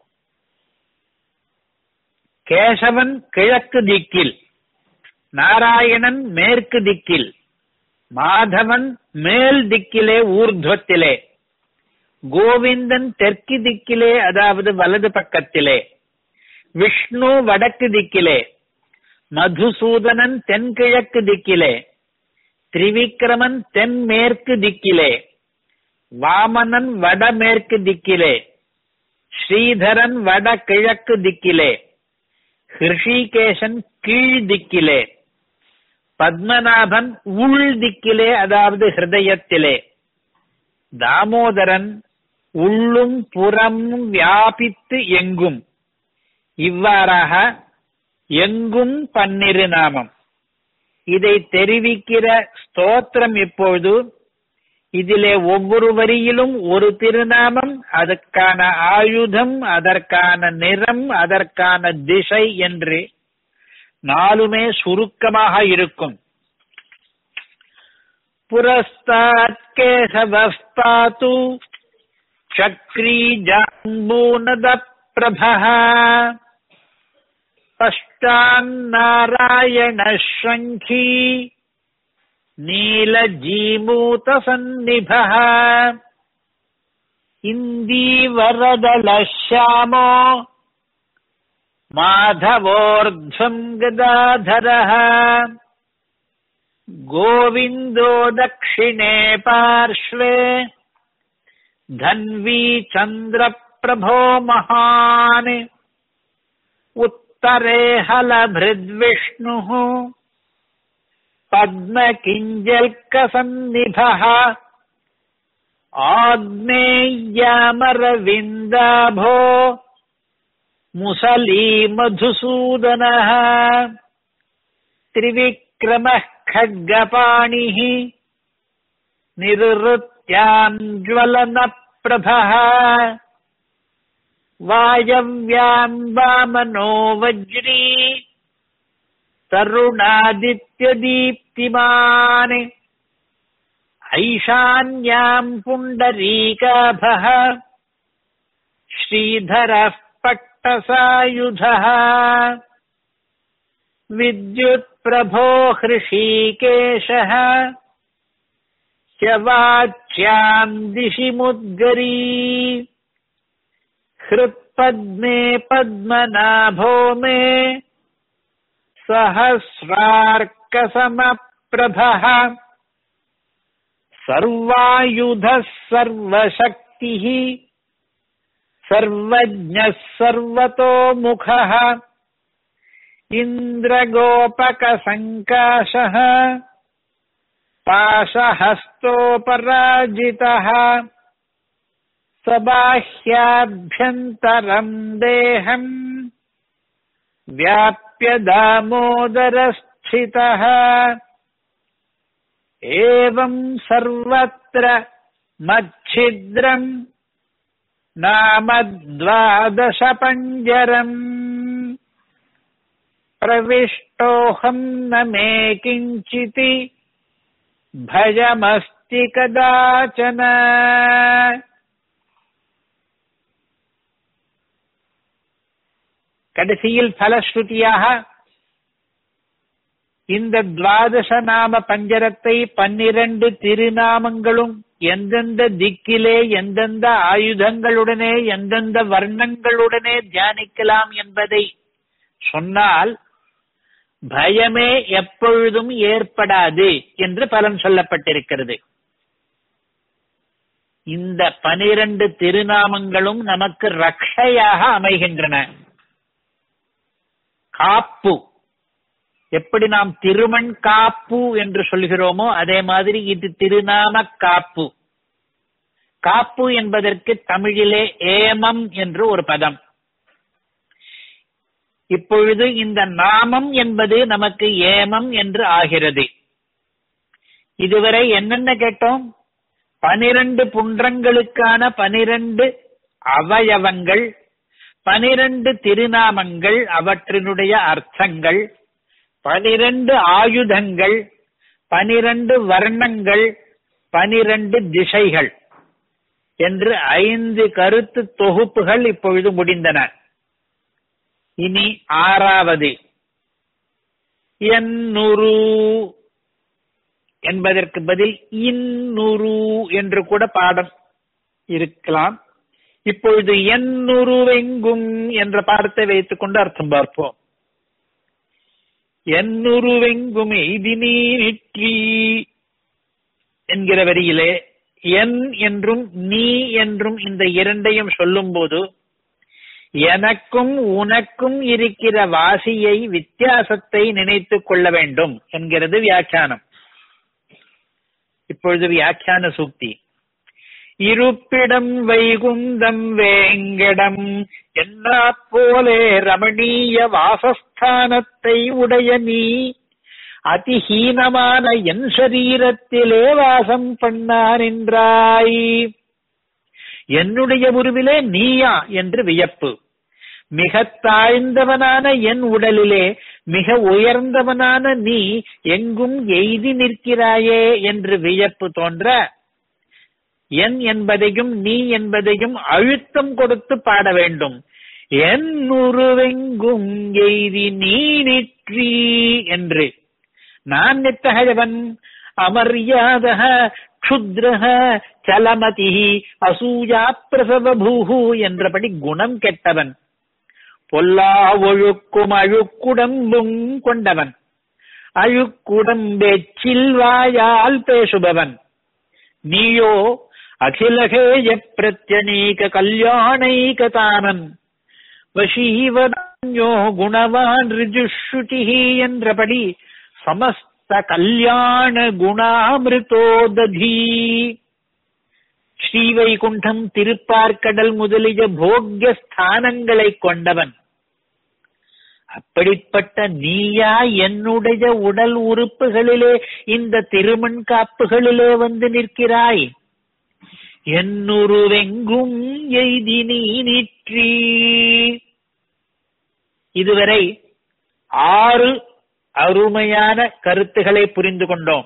கேசவன் கிழக்கு திக்கில் நாராயணன் மேற்கு திக்கில் மாதவன் மேல் திக்கிலே ஊர்துவத்திலே கோவிந்தன் தெற்கு திக்கிலே அதாவது வலது பக்கத்திலே விஷ்ணு வடக்கு திக்கிலே மதுசூதனன் தென்கிழக்கு திக்கிலே திரிவிக்ரமன் தென்மேற்கு திக்கிலே வாமனன் வடமேற்கு திக்கிலே ஸ்ரீதரன் வட கிழக்கு திக்கிலே ஹிருஷிகேசன் கீழ் திக்கிலே பத்மநாபன் உள் திக்கிலே அதாவது ஹிருதயத்திலே தாமோதரன் உள்ளும் புறமும் வியாபித்து எங்கும் இவ்வாறாக எங்கும் பன்னிரு நாமம் இதை தெரிவிக்கிற ஸ்தோத்திரம் இப்பொழுது இதிலே ஒவ்வொரு வரியிலும் ஒரு திருநாமம் அதற்கான ஆயுதம் அதற்கான நிறம் அதற்கான திசை என்று நாலுமே சுருக்கமாக இருக்கும் புரஸ்தாத் கேசவः பாத்து சக்ரி ஜாம்பூனத பிரபः பஷ்டான்னாராயண சங்கி नीलजीमूतसन्निभः इन्दीवरदलश्यामो माधवोर्ध्वम् गदाधरः गोविन्दो दक्षिणे पार्श्वे धन्वी चन्द्रप्रभो महान् उत्तरे हलभृद्विष्णुः पद्मकिञ्जल्कसन्निभः आग्नेय्यामरविन्दाभो मुसलीमधुसूदनः त्रिविक्रमः खड्गपाणिः निरृत्याम् ज्वलनप्रभः वायव्याम् वामनो वज्री तरुणादित्यदीप्तिमान् ऐशान्याम् पुण्डरीकाभः श्रीधरः पट्टसायुधः विद्युत्प्रभो हृषीकेशः च वाच्याम् दिशि मुद्गरी हृत्पद्मे पद्मनाभो मे सहस्रार्कसमप्रभः सर्वायुधः सर्वशक्तिः सर्वज्ञः सर्वतोमुखः इन्द्रगोपकसङ्काशः पाशहस्तोपराजितः सबाह्याभ्यन्तरम् देहम् व्याप्य दामोदरस्थितः एवम् सर्वत्र मच्छिद्रम् नाम द्वादशपञ्जरम् प्रविष्टोऽहम् न मे किञ्चिति भयमस्ति कदाचन கடைசியில் பலஸ்ருதியாக இந்த துவாதச நாம பஞ்சரத்தை பன்னிரண்டு திருநாமங்களும் எந்தெந்த திக்கிலே எந்தெந்த ஆயுதங்களுடனே எந்தெந்த வர்ணங்களுடனே தியானிக்கலாம் என்பதை சொன்னால் பயமே எப்பொழுதும் ஏற்படாது என்று பலன் சொல்லப்பட்டிருக்கிறது இந்த பனிரண்டு திருநாமங்களும் நமக்கு ரக்ஷையாக அமைகின்றன காப்பு எப்படி நாம் திருமண் காப்பு என்று சொல்கிறோமோ அதே மாதிரி இது திருநாம காப்பு காப்பு என்பதற்கு தமிழிலே ஏமம் என்று ஒரு பதம் இப்பொழுது இந்த நாமம் என்பது நமக்கு ஏமம் என்று ஆகிறது இதுவரை என்னென்ன கேட்டோம் பனிரண்டு புன்றங்களுக்கான பனிரண்டு அவயவங்கள் பனிரண்டு திருநாமங்கள் அவற்றினுடைய அர்த்தங்கள் பனிரண்டு ஆயுதங்கள் பனிரண்டு வர்ணங்கள் பனிரண்டு திசைகள் என்று ஐந்து கருத்து தொகுப்புகள் இப்பொழுது முடிந்தன இனி ஆறாவது எந்நுரு என்பதற்கு பதில் இன்னுரு என்று கூட பாடம் இருக்கலாம் இப்பொழுது எண்ணுருவெங்கும் என்ற பாடத்தை வைத்துக் கொண்டு அர்த்தம் பார்ப்போம் எண்ணுருவெங்கும் எய்தி நீற்றி என்கிற வரியிலே என் என்றும் நீ என்றும் இந்த இரண்டையும் சொல்லும் போது எனக்கும் உனக்கும் இருக்கிற வாசியை வித்தியாசத்தை நினைத்துக் கொள்ள வேண்டும் என்கிறது வியாக்கியானம் இப்பொழுது வியாக்கியான சூக்தி இருப்பிடம் வைகுந்தம் வேங்கடம் என்ன போலே ரமணீய வாசஸ்தானத்தை உடைய நீ அதிஹீனமான என் சரீரத்திலே வாசம் பண்ணார் என்றாய் என்னுடைய உருவிலே நீயா என்று வியப்பு மிக தாழ்ந்தவனான என் உடலிலே மிக உயர்ந்தவனான நீ எங்கும் எய்தி நிற்கிறாயே என்று வியப்பு தோன்ற என் என்பதையும் நீ என்பதையும் அழுத்தம் கொடுத்து பாட வேண்டும் என் உருவெங்கும் எய்தி நீ நிற்றி என்று நான் நித்தகவன் அமர்யாதக க்ஷுத்ரஹ சலமதி அசூயா பிரசவபூஹு என்றபடி குணம் கெட்டவன் பொல்லா ஒழுக்கும் அழுக்குடம்பும் கொண்டவன் அழுக்குடம்பெச்சில் வாயால் பேசுபவன் நீயோ அகிலகேய பிரத்யநீக கல்யாணைகதானன் வசீவனோ குணவான் ரிஜுஷுதிஹி என்றபடி சமஸ்த கல்யாண குணாமிருதோததி ஸ்ரீவைகுண்டம் திருப்பார்க்கடல் முதலிய போக்கிய ஸ்தானங்களை கொண்டவன் அப்படிப்பட்ட நீயா என்னுடைய உடல் உறுப்புகளிலே இந்த திருமண் காப்புகளிலே வந்து நிற்கிறாய் என்னுருவெங்கும் எய்தி நீ நிற்றி இதுவரை ஆறு அருமையான கருத்துக்களை புரிந்து கொண்டோம்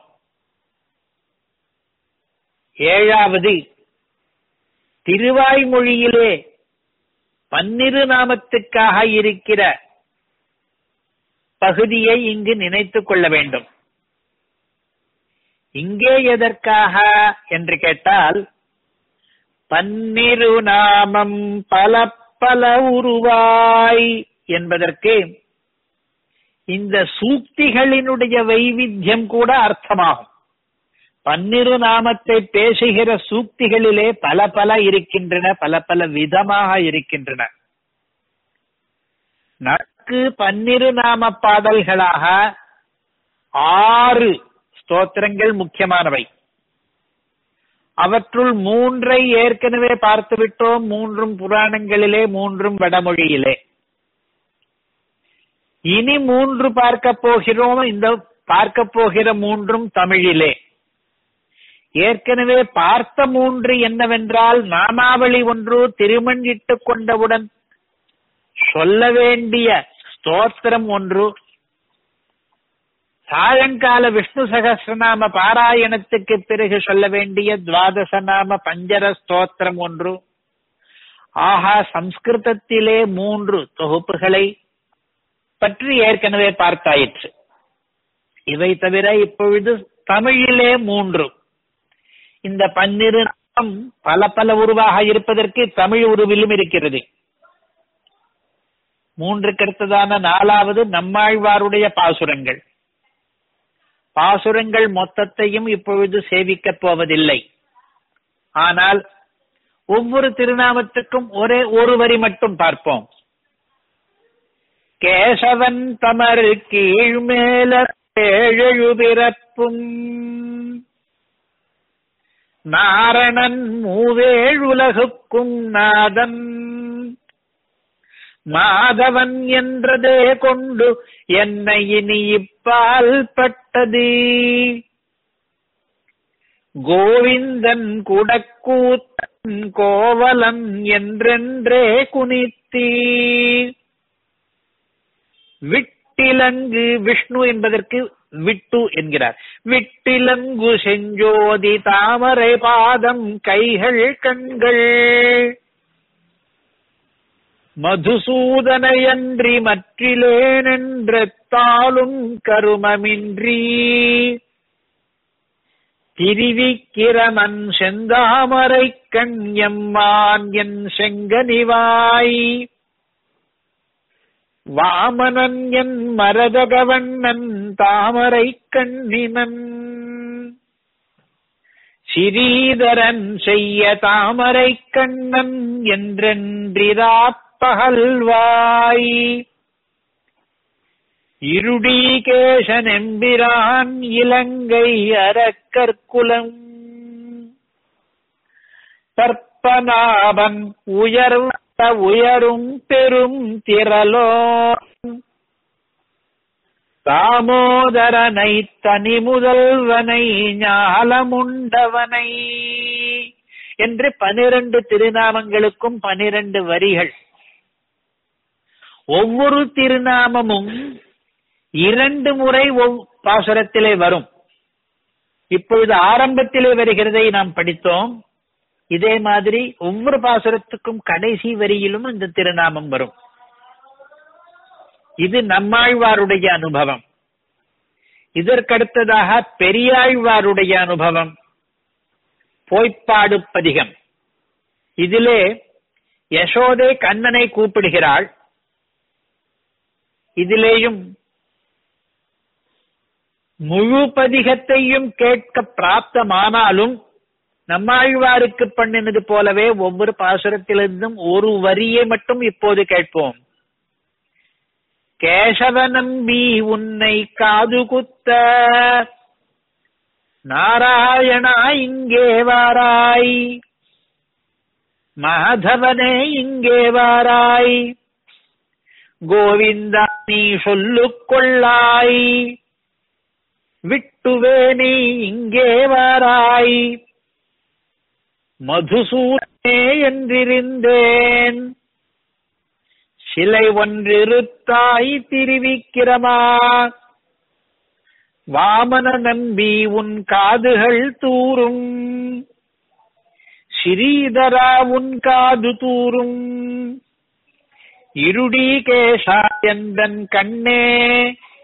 ஏழாவது திருவாய்மொழியிலே பன்னிரு நாமத்துக்காக இருக்கிற பகுதியை இங்கு நினைத்துக் கொள்ள வேண்டும் இங்கே எதற்காக என்று கேட்டால் பன்னிரு நாமம் பல பல உருவாய் என்பதற்கு இந்த சூக்திகளினுடைய வைவித்தியம் கூட அர்த்தமாகும் பன்னிரு நாமத்தை பேசுகிற சூக்திகளிலே பல பல இருக்கின்றன பல பல விதமாக இருக்கின்றன நக்கு பன்னிரு நாம பாடல்களாக ஆறு ஸ்தோத்திரங்கள் முக்கியமானவை அவற்றுள் மூன்றை ஏற்கனவே பார்த்து விட்டோம் மூன்றும் புராணங்களிலே மூன்றும் வடமொழியிலே இனி மூன்று பார்க்க போகிறோம் இந்த பார்க்க போகிற மூன்றும் தமிழிலே ஏற்கனவே பார்த்த மூன்று என்னவென்றால் நாமாவளி ஒன்று திருமணிட்டுக் கொண்டவுடன் சொல்ல வேண்டிய ஸ்தோத்திரம் ஒன்று சாயங்கால விஷ்ணு சகசிரநாம பாராயணத்துக்கு பிறகு சொல்ல வேண்டிய துவாதச நாம பஞ்சர ஸ்தோத்திரம் ஒன்று ஆஹா சம்ஸ்கிருதத்திலே மூன்று தொகுப்புகளை பற்றி ஏற்கனவே பார்த்தாயிற்று இவை தவிர இப்பொழுது தமிழிலே மூன்று இந்த பன்னிரு நாமம் பல பல உருவாக இருப்பதற்கு தமிழ் உருவிலும் இருக்கிறது மூன்றுக்கு அடுத்ததான நாலாவது நம்மாழ்வாருடைய பாசுரங்கள் பாசுரங்கள் மொத்தத்தையும் இப்பொழுது சேவிக்கப் போவதில்லை ஆனால் ஒவ்வொரு திருநாமத்துக்கும் ஒரே ஒரு வரி மட்டும் பார்ப்போம் கேசவன் தமர் கீழ்மேல ஏழு பிறப்பும் நாரணன் மூவேழுலகுக்கும் நாதன் மாதவன் என்றதே கொண்டு என்னை இனி இப்பால் பட்டது கோவிந்தன் குடக்கூத்தன் கோவலன் என்றென்றே குனித்தி விட்டிலங்கு விஷ்ணு என்பதற்கு விட்டு என்கிறார் விட்டிலங்கு செஞ்சோதி தாமரை பாதம் கைகள் கண்கள் மதுசூதனையன்றி மற்றிலேனென்ற தாளும் கருமமின்றி திரிவிக்கிரமன் செந்தாமரை கண் எம்மான் என் செங்கனிவாய் வாமனன் என் மரதகவண்ணன் தாமரை கண்ணினன் சிறீதரன் செய்ய தாமரை கண்ணன் என்றென்றிராப்பகல்வாய் இருடீகேசன் எம்பிரான் இலங்கை அரக்கற்குலம் தற்பனாபன் உயர்வ உயரும் பெரும் திரலோ தாமோதரனை தனி முதல்வனை ஞாலமுண்டவனை என்று பனிரெண்டு திருநாமங்களுக்கும் பனிரெண்டு வரிகள் ஒவ்வொரு திருநாமமும் இரண்டு முறை பாசுரத்திலே வரும் இப்பொழுது ஆரம்பத்திலே வருகிறதை நாம் படித்தோம் இதே மாதிரி ஒவ்வொரு பாசுரத்துக்கும் கடைசி வரியிலும் இந்த திருநாமம் வரும் இது நம்மாழ்வாருடைய அனுபவம் இதற்கடுத்ததாக பெரியாழ்வாருடைய அனுபவம் போய்ப்பாடு பதிகம் இதிலே யசோதை கண்ணனை கூப்பிடுகிறாள் இதிலேயும் முழு பதிகத்தையும் கேட்க பிராப்தமானாலும் நம்மாழ்வாருக்கு பண்ணினது போலவே ஒவ்வொரு பாசுரத்திலிருந்தும் ஒரு வரியை மட்டும் இப்போது கேட்போம் கேசவ நம்பி உன்னை காது குத்த நாராயணா இங்கே வாராய் மாதவனே இங்கே வாராய் கோவிந்தா நீ சொல்லுக் கொள்ளாய் விட்டுவே நீ இங்கே வாராய் மதுசூரனே என்றிருந்தேன் சிலை ஒன்றிருத்தாய் திருவிக்கிரமா வாமன நம்பி உன் காதுகள் தூரும் ஸ்ரீதரா உன் காது தூரும் இருடி கேசா எந்தன் கண்ணே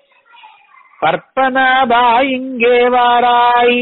பற்பனாபா இங்கே வாராய்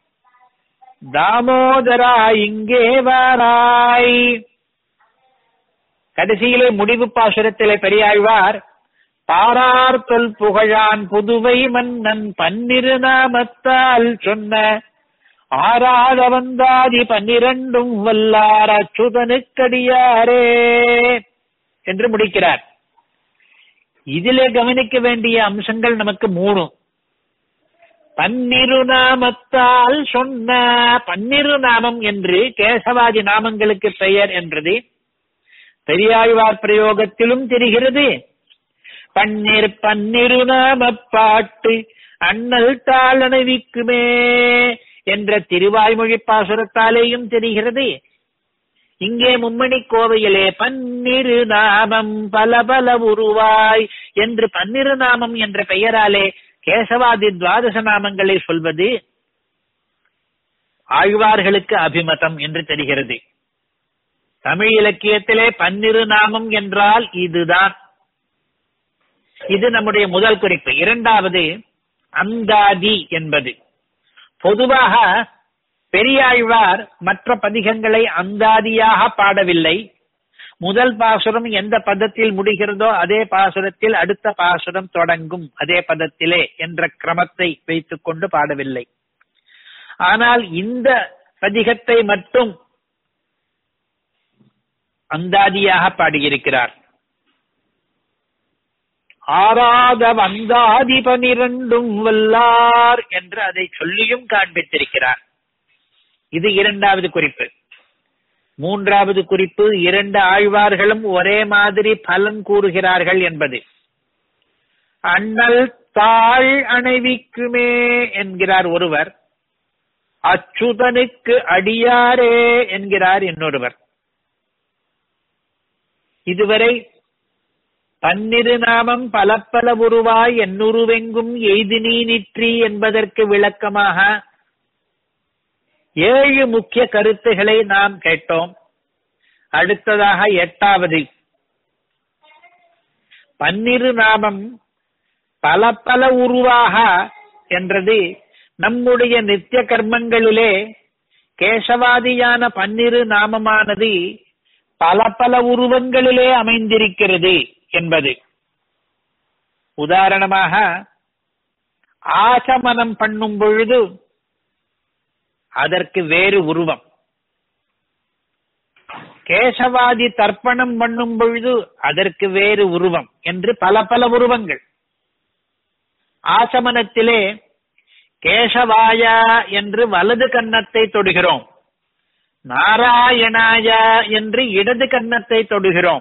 தாமோதரா இங்கே வாராய் கடைசியிலே முடிவு பாசுரத்திலே பெரியாழ்வார் பாரார் தொல் புகழான் புதுவை மன்னன் பன்னிரு நாமத்தால் சொன்ன ஆராத வந்தாதி பன்னிரண்டும் வல்லார் அச்சுதனுக்கடியாரே என்று முடிக்கிறார் இதிலே கவனிக்க வேண்டிய அம்சங்கள் நமக்கு மூணு பன்னிரு நாமத்தால் சொன்ன பன்னிரு நாமம் என்று கேசவாதி நாமங்களுக்கு பெயர் என்றது பெரியாழ்வார் பிரயோகத்திலும் தெரிகிறது பன்னீர் பன்னிரு நாம பாட்டு அண்ணல் தாளனவிக்குமே என்ற திருவாய்மொழி பாசுரத்தாலேயும் தெரிகிறது இங்கே மும்மணி கோவையிலே பன்னிரு நாமம் பல பல உருவாய் என்று பன்னிரு நாமம் என்ற பெயராலே கேசவாதி துவாதச நாமங்களை சொல்வது ஆழ்வார்களுக்கு அபிமதம் என்று தெரிகிறது தமிழ் இலக்கியத்திலே பன்னிரு நாமம் என்றால் இதுதான் இது நம்முடைய முதல் குறிப்பு இரண்டாவது அந்தாதி என்பது பொதுவாக பெரியாழ்வார் மற்ற பதிகங்களை அந்தாதியாக பாடவில்லை முதல் பாசுரம் எந்த பதத்தில் முடிகிறதோ அதே பாசுரத்தில் அடுத்த பாசுரம் தொடங்கும் அதே பதத்திலே என்ற கிரமத்தை வைத்துக் கொண்டு பாடவில்லை ஆனால் இந்த பதிகத்தை மட்டும் அந்தாதியாக பாடியிருக்கிறார் ஆராத வந்தாதி பனிரண்டும் வல்லார் என்று அதை சொல்லியும் காண்பித்திருக்கிறார் இது இரண்டாவது குறிப்பு மூன்றாவது குறிப்பு இரண்டு ஆழ்வார்களும் ஒரே மாதிரி பலன் கூறுகிறார்கள் என்பது அண்ணல் தாழ் அணைவிக்குமே என்கிறார் ஒருவர் அச்சுதனுக்கு அடியாரே என்கிறார் இன்னொருவர் இதுவரை பன்னிரு நாமம் பல பல உருவாய் என்னுருவெங்கும் எய்தினி நிற்றி என்பதற்கு விளக்கமாக ஏழு முக்கிய கருத்துகளை நாம் கேட்டோம் அடுத்ததாக எட்டாவது பன்னிரு நாமம் பல பல உருவாக என்றது நம்முடைய நித்திய கர்மங்களிலே கேசவாதியான பன்னிரு நாமமானது பல பல உருவங்களிலே அமைந்திருக்கிறது என்பது உதாரணமாக ஆசமனம் பண்ணும் பொழுது அதற்கு வேறு உருவம் கேசவாதி தர்ப்பணம் பண்ணும் பொழுது அதற்கு வேறு உருவம் என்று பல பல உருவங்கள் ஆசமனத்திலே கேசவாயா என்று வலது கன்னத்தை தொடுகிறோம் நாராயணாயா என்று இடது கன்னத்தை தொடுகிறோம்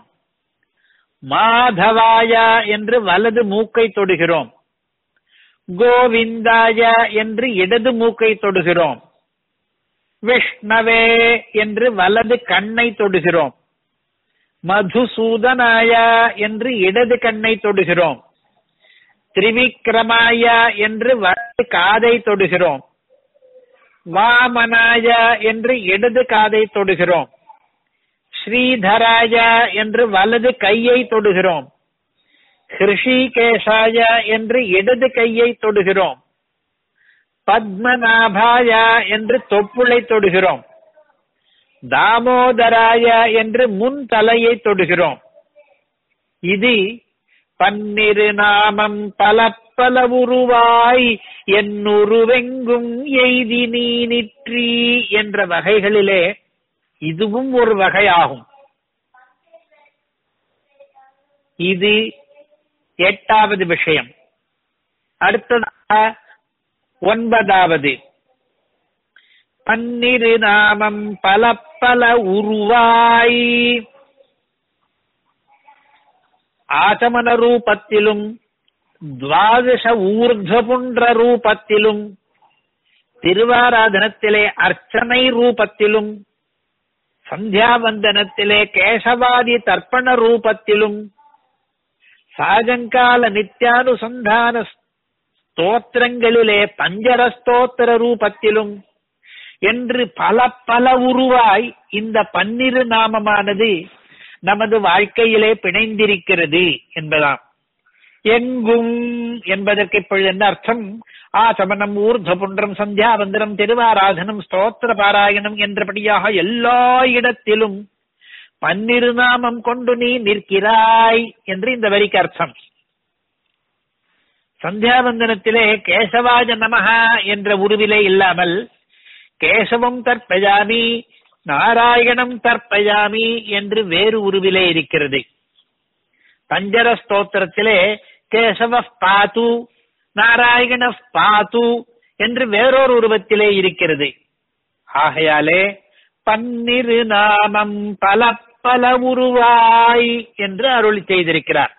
மாதவாயா என்று வலது மூக்கை தொடுகிறோம் கோவிந்தாய என்று இடது மூக்கை தொடுகிறோம் விஷ்ணவே என்று வலது கண்ணை தொடுகிறோம் மதுசூதனாய என்று இடது கண்ணை தொடுகிறோம் திரிவிக்ரமாய என்று வலது காதை தொடுகிறோம் வாமனாய என்று இடது காதை தொடுகிறோம் ஸ்ரீதராய என்று வலது கையை தொடுகிறோம் ஹிருஷிகேஷாய என்று இடது கையை தொடுகிறோம் பத்மநாபாய என்று தொப்புளை தொடுகிறோம் தாமோதராய என்று முன் தலையை தொடுகிறோம் இது பன்னிரு நாமம் பல பல உருவாய் என்னுருவெங்கும் எய்தி நீ நிற்றி என்ற வகைகளிலே இதுவும் ஒரு வகையாகும் இது எட்டாவது விஷயம் அடுத்ததாக ஒன்பதாவது பன்னிரு நாமம் பல பல உருவாய் ஆசமன ரூபத்திலும் துவாதச ஊர்துவபுன்ற ரூபத்திலும் திருவாராதனத்திலே அர்ச்சனை ரூபத்திலும் சந்தியாவந்தனத்திலே கேசவாதி தர்ப்பண ரூபத்திலும் சாஜங்கால நித்தியானுசந்தான ஸ்தோத்திரங்களிலே பஞ்சர ஸ்தோத்திர ரூபத்திலும் என்று பல பல உருவாய் இந்த பன்னிரு நாமமானது நமது வாழ்க்கையிலே பிணைந்திருக்கிறது என்பதாம் எங்கும் என்பதற்கு இப்பொழுது என்ன அர்த்தம் ஆசமனம் ஊர்த புன்றம் சந்தியாவந்தனம் திருவாராதனம் ஸ்தோத்திர பாராயணம் என்றபடியாக எல்லா இடத்திலும் பன்னிரு நாமம் கொண்டு நீ நிற்கிறாய் என்று இந்த வரிக்கு அர்த்தம் சந்தியாவந்தனத்திலே கேசவாஜ நமஹா என்ற உருவிலே இல்லாமல் கேசவம் தற்பயாமி நாராயணம் தற்பயாமி என்று வேறு உருவிலே இருக்கிறது பஞ்சர ஸ்தோத்திரத்திலே கேசவ பாத்து நாராயண பாத்து என்று வேறொரு உருவத்திலே இருக்கிறது ஆகையாலே பன்னிரு நாமம் பல பல உருவாய் என்று அருள் செய்திருக்கிறார்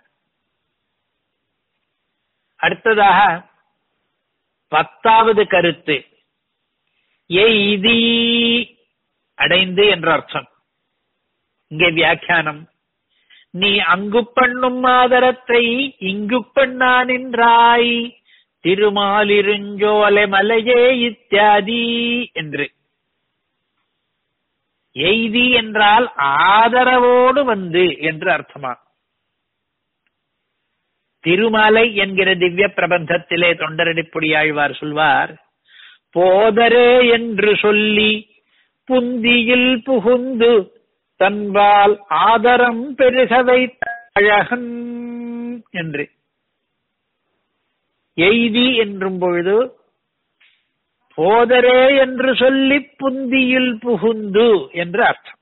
அடுத்ததாக பத்தாவது கருத்து எய்தி அடைந்து என்ற அர்த்தம் இங்கே வியாக்கியானம் நீ அங்கு பண்ணும் ஆதரத்தை இங்கு பண்ணா நின்றாய் திருமாலிருஞ்சோலை மலையே இத்தியாதி என்று எய்தி என்றால் ஆதரவோடு வந்து என்று அர்த்தமா திருமாலை என்கிற திவ்ய பிரபந்தத்திலே தொண்டரடிப்புடியாழ்வார் சொல்வார் போதரே என்று சொல்லி புந்தியில் புகுந்து தன்பால் ஆதரம் பெருகவை அழகன் என்று எய்தி என்றும் பொழுது போதரே என்று சொல்லி புந்தியில் புகுந்து என்று அர்த்தம்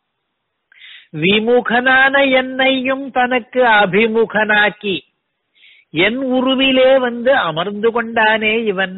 விமுகனான என்னையும் தனக்கு அபிமுகனாக்கி என் உருவிலே வந்து அமர்ந்து கொண்டானே இவன்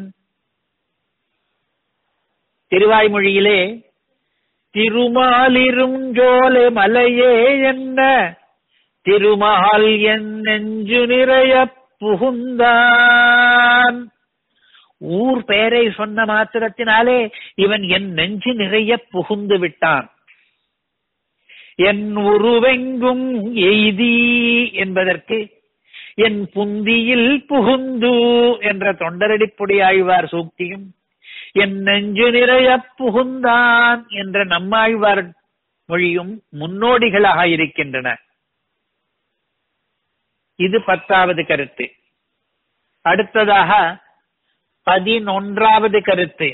திருவாய்மொழியிலே திருமாலிரும் ஜோலை மலையே என்ன திருமால் என் நெஞ்சு நிறைய புகுந்தான் ஊர் பெயரை சொன்ன மாத்திரத்தினாலே இவன் என் நெஞ்சு நிறைய புகுந்து விட்டான் என் உருவெங்கும் எய்தி என்பதற்கு என் புந்தியில் புகுந்து என்ற தொண்டரடிப்புடி ஆழ்வார் சூக்தியும் என் நெஞ்சு நிறைய புகுந்தான் என்ற நம்மாழ்வார் மொழியும் முன்னோடிகளாக இருக்கின்றன இது பத்தாவது கருத்து அடுத்ததாக பதினொன்றாவது கருத்து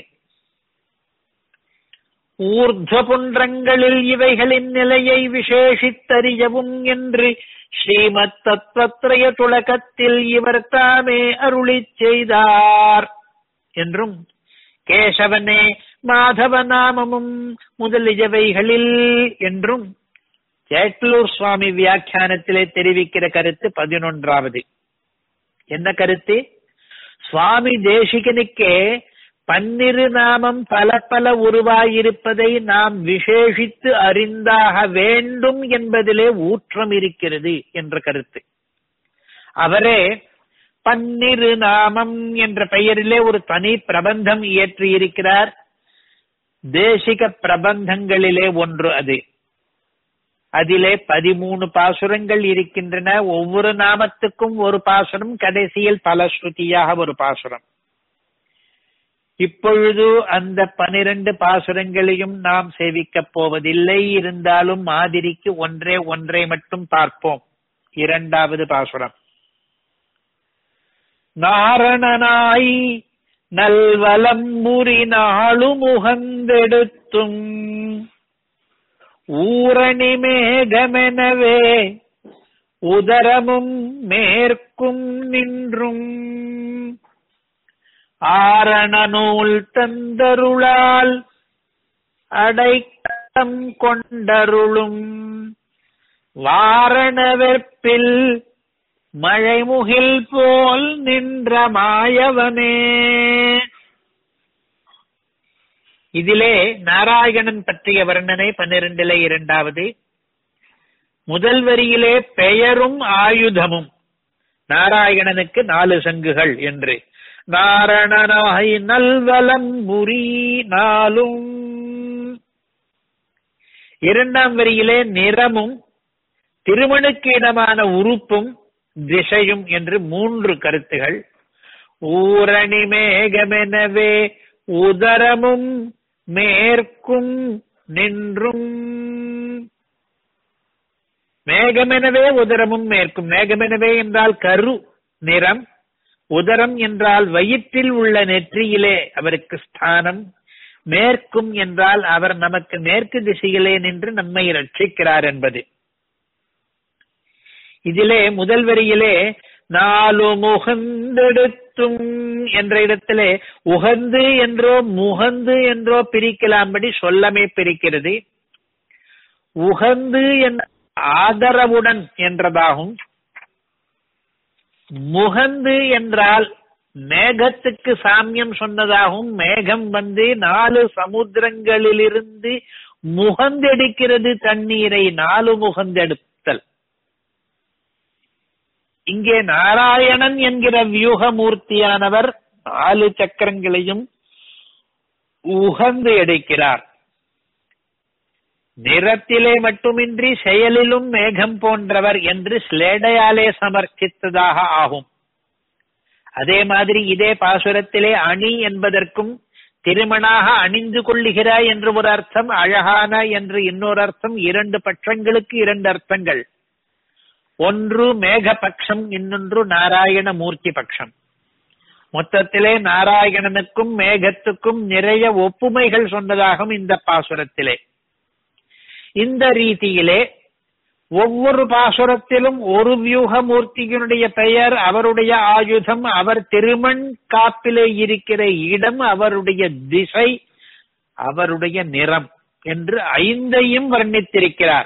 ஊர்த புன்றங்களில் இவைகளின் நிலையை விசேஷித்தறியவும் என்று ஸ்ரீமத் தத்வத்ரய துலகத்தில் இவர் தாமே அருளிச் செய்தார் என்றும் கேசவனே மாதவ நாமமும் முதலியவைகளில் என்றும் சேட்லூர் சுவாமி வியாக்கியானத்திலே தெரிவிக்கிற கருத்து பதினொன்றாவது என்ன கருத்து சுவாமி தேசிகனுக்கே பன்னிரு நாமம் பல பல உருவாயிருப்பதை நாம் விசேஷித்து அறிந்தாக வேண்டும் என்பதிலே ஊற்றம் இருக்கிறது என்ற கருத்து அவரே பன்னிரு நாமம் என்ற பெயரிலே ஒரு தனி பிரபந்தம் இயற்றி இருக்கிறார் தேசிக பிரபந்தங்களிலே ஒன்று அது அதிலே பதிமூணு பாசுரங்கள் இருக்கின்றன ஒவ்வொரு நாமத்துக்கும் ஒரு பாசுரம் கடைசியில் பலஸ்ருதியாக ஒரு பாசுரம் இப்பொழுது அந்த பனிரெண்டு பாசுரங்களையும் நாம் சேவிக்கப் போவதில்லை இருந்தாலும் மாதிரிக்கு ஒன்றே ஒன்றை மட்டும் பார்ப்போம் இரண்டாவது பாசுரம் நாரணனாய் நல்வலம் முறி நாளுமுகந்தெடுத்தும் ஊரணி மேகமெனவே உதரமும் மேற்கும் நின்றும் ஆரண நூல் தந்தருளால் அடைக்கம் கொண்டருளும் வாரண வெற்பில் மழைமுகில் போல் நின்ற மாயவனே இதிலே நாராயணன் பற்றிய வர்ணனை பன்னிரண்டிலே இரண்டாவது முதல் வரியிலே பெயரும் ஆயுதமும் நாராயணனுக்கு நாலு சங்குகள் என்று நாரணனாய் நல்வலம் முறி நாளும் இரண்டாம் வரியிலே நிறமும் திருமணுக்கு இடமான உறுப்பும் திசையும் என்று மூன்று கருத்துகள் ஊரணி மேகமெனவே உதரமும் மேற்கும் நின்றும் மேகமெனவே உதரமும் மேற்கும் மேகமெனவே என்றால் கரு நிறம் உதரம் என்றால் வயிற்றில் உள்ள நெற்றியிலே அவருக்கு ஸ்தானம் மேற்கும் என்றால் அவர் நமக்கு மேற்கு திசையிலே நின்று நம்மை ரட்சிக்கிறார் என்பது இதிலே முதல் வரியிலே நாலு முகந்தெடுத்தும் என்ற இடத்திலே உகந்து என்றோ முகந்து என்றோ பிரிக்கலாம்படி சொல்லமே பிரிக்கிறது உகந்து என்ற ஆதரவுடன் என்றதாகும் முகந்து என்றால் மேகத்துக்கு சாமியம் சொன்னதாகவும் மேகம் வந்து நாலு சமுத்திரங்களிலிருந்து முகந்தெடுக்கிறது தண்ணீரை நாலு முகந்தெடுத்தல் இங்கே நாராயணன் என்கிற வியூகமூர்த்தியானவர் நாலு சக்கரங்களையும் உகந்து எடுக்கிறார் நிறத்திலே மட்டுமின்றி செயலிலும் மேகம் போன்றவர் என்று ஸ்லேடையாலே சமர்ப்பித்ததாக ஆகும் அதே மாதிரி இதே பாசுரத்திலே அணி என்பதற்கும் திருமணாக அணிந்து கொள்ளுகிறாய் என்று ஒரு அர்த்தம் அழகான என்று இன்னொரு அர்த்தம் இரண்டு பட்சங்களுக்கு இரண்டு அர்த்தங்கள் ஒன்று மேக பட்சம் இன்னொன்று நாராயண மூர்த்தி பட்சம் மொத்தத்திலே நாராயணனுக்கும் மேகத்துக்கும் நிறைய ஒப்புமைகள் சொன்னதாகும் இந்த பாசுரத்திலே இந்த ரீதியிலே ஒவ்வொரு பாசுரத்திலும் ஒரு வியூகமூர்த்தியினுடைய பெயர் அவருடைய ஆயுதம் அவர் திருமண் காப்பிலே இருக்கிற இடம் அவருடைய திசை அவருடைய நிறம் என்று ஐந்தையும் வர்ணித்திருக்கிறார்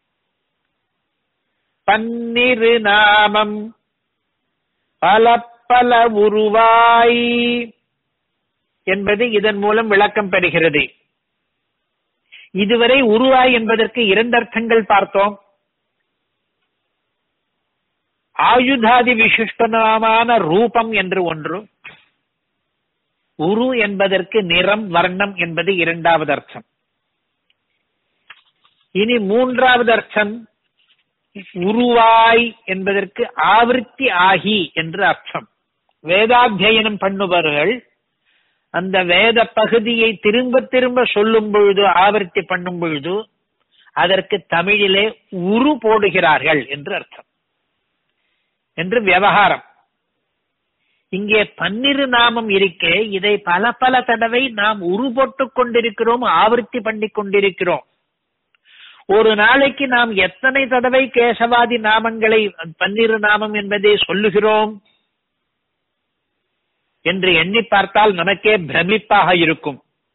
பன்னிரு நாமம் பல பல உருவாய் என்பது இதன் மூலம் விளக்கம் பெறுகிறது இதுவரை உருவாய் என்பதற்கு இரண்டு அர்த்தங்கள் பார்த்தோம் ஆயுதாதி விசிஷ்டனாமான ரூபம் என்று ஒன்று உரு என்பதற்கு நிறம் வர்ணம் என்பது இரண்டாவது அர்த்தம் இனி மூன்றாவது அர்த்தம் உருவாய் என்பதற்கு ஆவர்த்தி ஆகி என்று அர்த்தம் வேதாத்தியனம் பண்ணுபவர்கள் அந்த வேத பகுதியை திரும்ப திரும்ப சொல்லும் பொழுது ஆவர்த்தி பண்ணும் பொழுது அதற்கு தமிழிலே உரு போடுகிறார்கள் என்று அர்த்தம் என்று விவகாரம் இங்கே பன்னிரு நாமம் இருக்கே இதை பல பல தடவை நாம் உரு போட்டுக் கொண்டிருக்கிறோம் ஆவர்த்தி பண்ணிக் கொண்டிருக்கிறோம் ஒரு நாளைக்கு நாம் எத்தனை தடவை கேசவாதி நாமங்களை பன்னிரு நாமம் என்பதை சொல்லுகிறோம் என்று எண்ணி பார்த்தால் நமக்கே பிரமிப்பாக இருக்கும்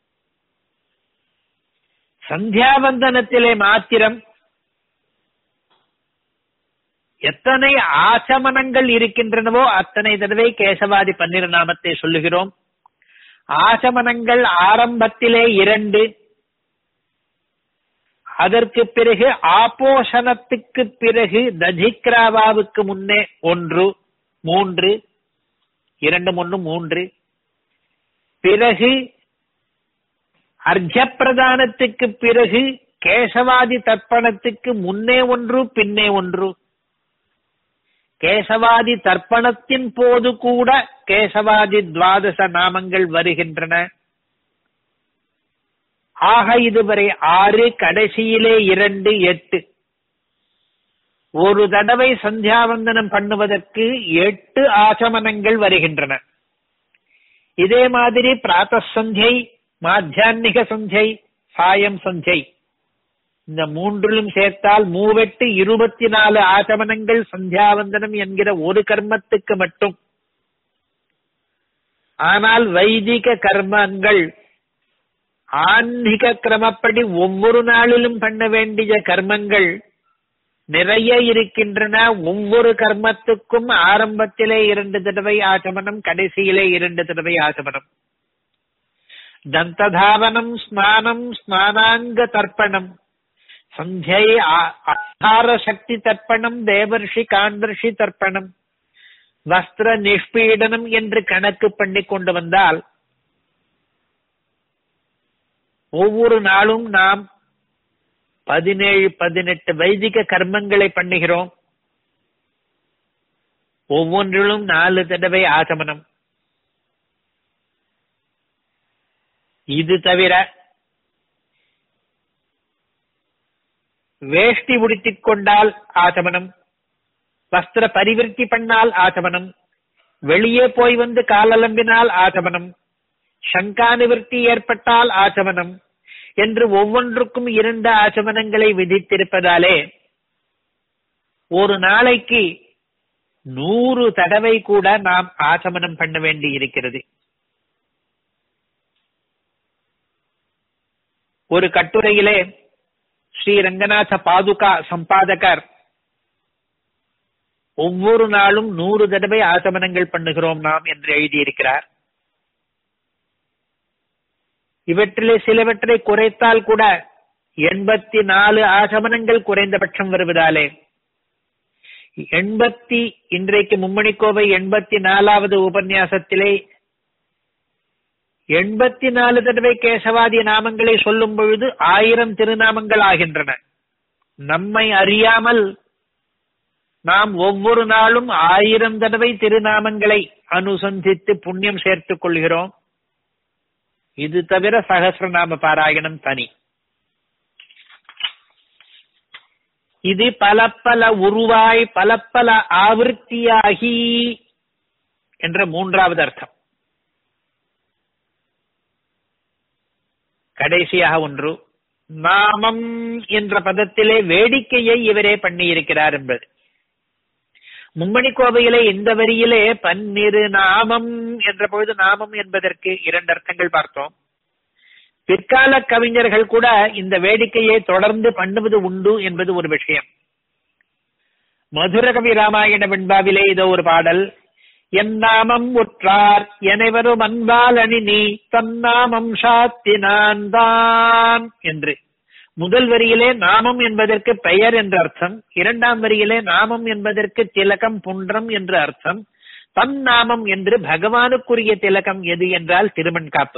சந்தியாவந்தனத்திலே மாத்திரம் எத்தனை ஆசமனங்கள் இருக்கின்றனவோ அத்தனை தடவை கேசவாதி பன்னிரு நாமத்தை சொல்லுகிறோம் ஆசமனங்கள் ஆரம்பத்திலே இரண்டு அதற்கு பிறகு ஆபோஷணத்துக்கு பிறகு தஜிக்ராவாவுக்கு முன்னே ஒன்று மூன்று இரண்டு ஒன்று மூன்று பிறகு அர்த்த பிரதானத்துக்கு பிறகு கேசவாதி தர்ப்பணத்துக்கு முன்னே ஒன்று பின்னே ஒன்று கேசவாதி தர்ப்பணத்தின் போது கூட கேசவாதி துவாதச நாமங்கள் வருகின்றன ஆக இதுவரை ஆறு கடைசியிலே இரண்டு எட்டு ஒரு தடவை சந்தியாவந்தனம் பண்ணுவதற்கு எட்டு ஆசமனங்கள் வருகின்றன இதே மாதிரி பிராத்த சந்தியை மாத்தியான்மிக சந்தியை சாயம் சந்தியை இந்த மூன்றிலும் சேர்த்தால் மூவெட்டு இருபத்தி நாலு ஆசமனங்கள் சந்தியாவந்தனம் என்கிற ஒரு கர்மத்துக்கு மட்டும் ஆனால் வைதிக கர்மங்கள் ஆன்மீக கிரமப்படி ஒவ்வொரு நாளிலும் பண்ண வேண்டிய கர்மங்கள் நிறைய இருக்கின்றன ஒவ்வொரு கர்மத்துக்கும் ஆரம்பத்திலே இரண்டு தடவை ஆச்சமனம் கடைசியிலே இரண்டு தடவை ஆச்சமனம் தந்ததாவனம் ஸ்நானம் ஸ்நானாங்க தர்ப்பணம் சந்தியை ஆதார சக்தி தர்ப்பணம் தேவர்ஷி காந்தர்ஷி தர்ப்பணம் வஸ்திர நிஷ்பீடனம் என்று கணக்கு பண்ணி கொண்டு வந்தால் ஒவ்வொரு நாளும் நாம் பதினேழு பதினெட்டு வைதிக கர்மங்களை பண்ணுகிறோம் ஒவ்வொன்றிலும் நாலு தடவை ஆசமனம் இது தவிர வேஷ்டி உடுத்திக் கொண்டால் ஆசமனம் வஸ்திர பரிவிற்த்தி பண்ணால் ஆசமனம் வெளியே போய் வந்து காலலம்பினால் ஆச்சமனம் சங்கா நிவர்த்தி ஏற்பட்டால் ஆச்சமனம் என்று ஒவ்வொன்றுக்கும் இரண்டு ஆச்சமனங்களை விதித்திருப்பதாலே ஒரு நாளைக்கு நூறு தடவை கூட நாம் ஆச்சமனம் பண்ண வேண்டி இருக்கிறது ஒரு கட்டுரையிலே ஸ்ரீ ரங்கநாத பாதுகா சம்பாதகர் ஒவ்வொரு நாளும் நூறு தடவை ஆசமனங்கள் பண்ணுகிறோம் நாம் என்று எழுதியிருக்கிறார் இவற்றிலே சிலவற்றை குறைத்தால் கூட எண்பத்தி நாலு ஆசமனங்கள் குறைந்தபட்சம் வருவதாலே எண்பத்தி இன்றைக்கு மும்மணிக்கோவை எண்பத்தி நாலாவது உபன்யாசத்திலே எண்பத்தி நாலு தடவை கேசவாதி நாமங்களை சொல்லும் பொழுது ஆயிரம் திருநாமங்கள் ஆகின்றன நம்மை அறியாமல் நாம் ஒவ்வொரு நாளும் ஆயிரம் தடவை திருநாமங்களை அனுசந்தித்து புண்ணியம் சேர்த்துக் கொள்கிறோம் இது தவிர சகசிரநாம பாராயணம் தனி இது பல பல உருவாய் பல பல ஆவருத்தியாகி என்ற மூன்றாவது அர்த்தம் கடைசியாக ஒன்று நாமம் என்ற பதத்திலே வேடிக்கையை இவரே பண்ணியிருக்கிறார் என்பது மும்மணி கோவையிலே இந்த வரியிலே பன்னிரு நாமம் என்ற பொழுது நாமம் என்பதற்கு இரண்டு அர்த்தங்கள் பார்த்தோம் பிற்கால கவிஞர்கள் கூட இந்த வேடிக்கையை தொடர்ந்து பண்ணுவது உண்டு என்பது ஒரு விஷயம் மதுரகவி ராமாயண வெண்பாவிலே இதோ ஒரு பாடல் என் நாமம் உற்றார் எனைவரும் அன்பால் அணி நீ தன்னாமம் சாத்தினான் தான் என்று முதல் வரியிலே நாமம் என்பதற்கு பெயர் என்ற அர்த்தம் இரண்டாம் வரியிலே நாமம் என்பதற்கு திலகம் புன்றம் என்று அர்த்தம் தன் நாமம் என்று பகவானுக்குரிய திலகம் எது என்றால் திருமண்காப்பு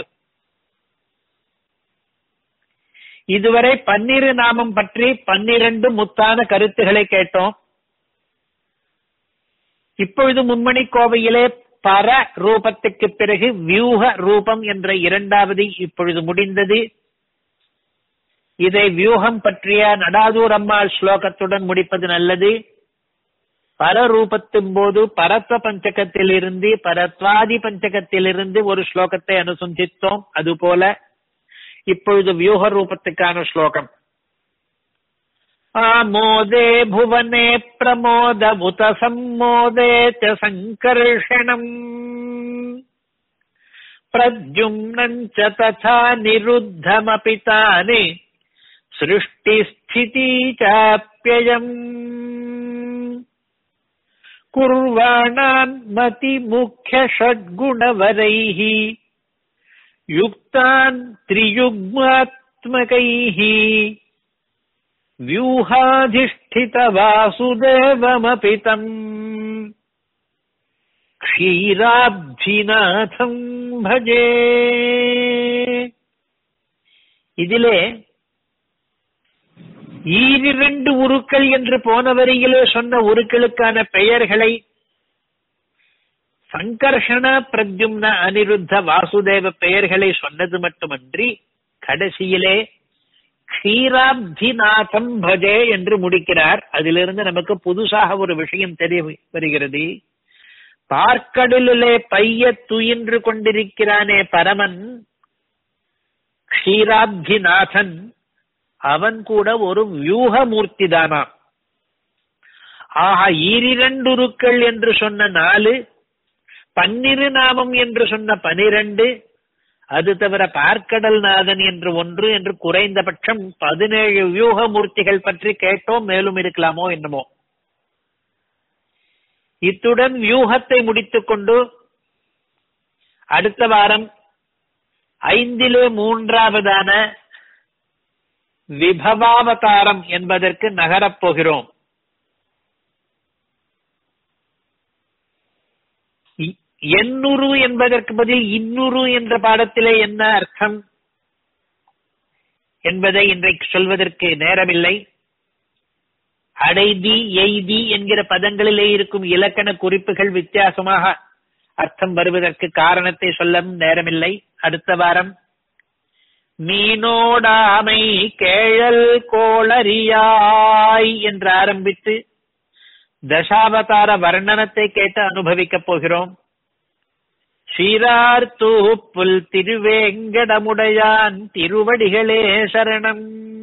இதுவரை பன்னிரு நாமம் பற்றி பன்னிரண்டு முத்தான கருத்துக்களை கேட்டோம் இப்பொழுது மும்மணி கோவையிலே பர ரூபத்துக்கு பிறகு வியூக ரூபம் என்ற இரண்டாவது இப்பொழுது முடிந்தது இதை வியூகம் பற்றிய நடாதூர் அம்மாள் ஸ்லோகத்துடன் முடிப்பது நல்லது பரரூபத்தின் போது பரத்வ பஞ்சகத்திலிருந்து பரத்வாதி பஞ்சகத்திலிருந்து ஒரு ஸ்லோகத்தை அனுசந்தித்தோம் அதுபோல இப்பொழுது வியூக ரூபத்துக்கான ஸ்லோகம் ஆமோதே புவனே பிரமோத உத சம்மோதே ச சங்கர்ஷணம் பிரத்யும்னम् च तथा निरुद्धमपि तानि सृष्टिस्थिती चाप्ययम् कुर्वाणान् मतिमुख्यषड्गुणवरैः युक्तान् त्रियुग्मात्मकैः व्यूहाधिष्ठितवासुदेवमपि तम् க்ஷீராப்திநாதம் பஜே இதிலே ஈரிரண்டு உருக்கள் என்று போன வரியிலே சொன்ன உருக்களுக்கான பெயர்களை சங்கர்ஷண பிரத்யும்ன அனிருத்த வாசுதேவ பெயர்களை சொன்னது மட்டுமன்றி கடைசியிலே க்ஷீராப்திநாதம் பஜே என்று முடிக்கிறார் அதிலிருந்து நமக்கு புதுசாக ஒரு விஷயம் தெரிய வருகிறது பார்க்கடலிலே பைய துயின்று கொண்டிருக்கிறானே பரமன் க்ஷீராப்திநாதன் அவன் கூட ஒரு வியூகமூர்த்தி தானாம் ஆக ஈரிரண்டுருக்கள் என்று சொன்ன நாலு பன்னிரு நாமம் என்று சொன்ன பனிரெண்டு அது தவிர பார்க்கடல் நாதன் என்று ஒன்று என்று குறைந்தபட்சம் பதினேழு வியூகமூர்த்திகள் பற்றி கேட்டோம் மேலும் இருக்கலாமோ என்னமோ இத்துடன் வியூகத்தை முடித்துக் கொண்டு அடுத்த வாரம் ஐந்திலே மூன்றாவதான விபவாவதாரம் என்பதற்கு நகரப் போகிறோம் எண்ணூறு என்பதற்கு பதில் இன்னுரு என்ற பாடத்திலே என்ன அர்த்தம் என்பதை இன்றைக்கு சொல்வதற்கு நேரமில்லை அடைதி எய்தி என்கிற பதங்களிலே இருக்கும் இலக்கண குறிப்புகள் வித்தியாசமாக அர்த்தம் வருவதற்கு காரணத்தை சொல்லவும் நேரமில்லை அடுத்த வாரம் மீனோடாமை கேழல் கோளரியாய் என்று ஆரம்பித்து தசாவதார வர்ணனத்தை கேட்டு அனுபவிக்கப் போகிறோம் சீரார் தூப்புல் திருவேங்கடமுடையான் திருவடிகளே சரணம்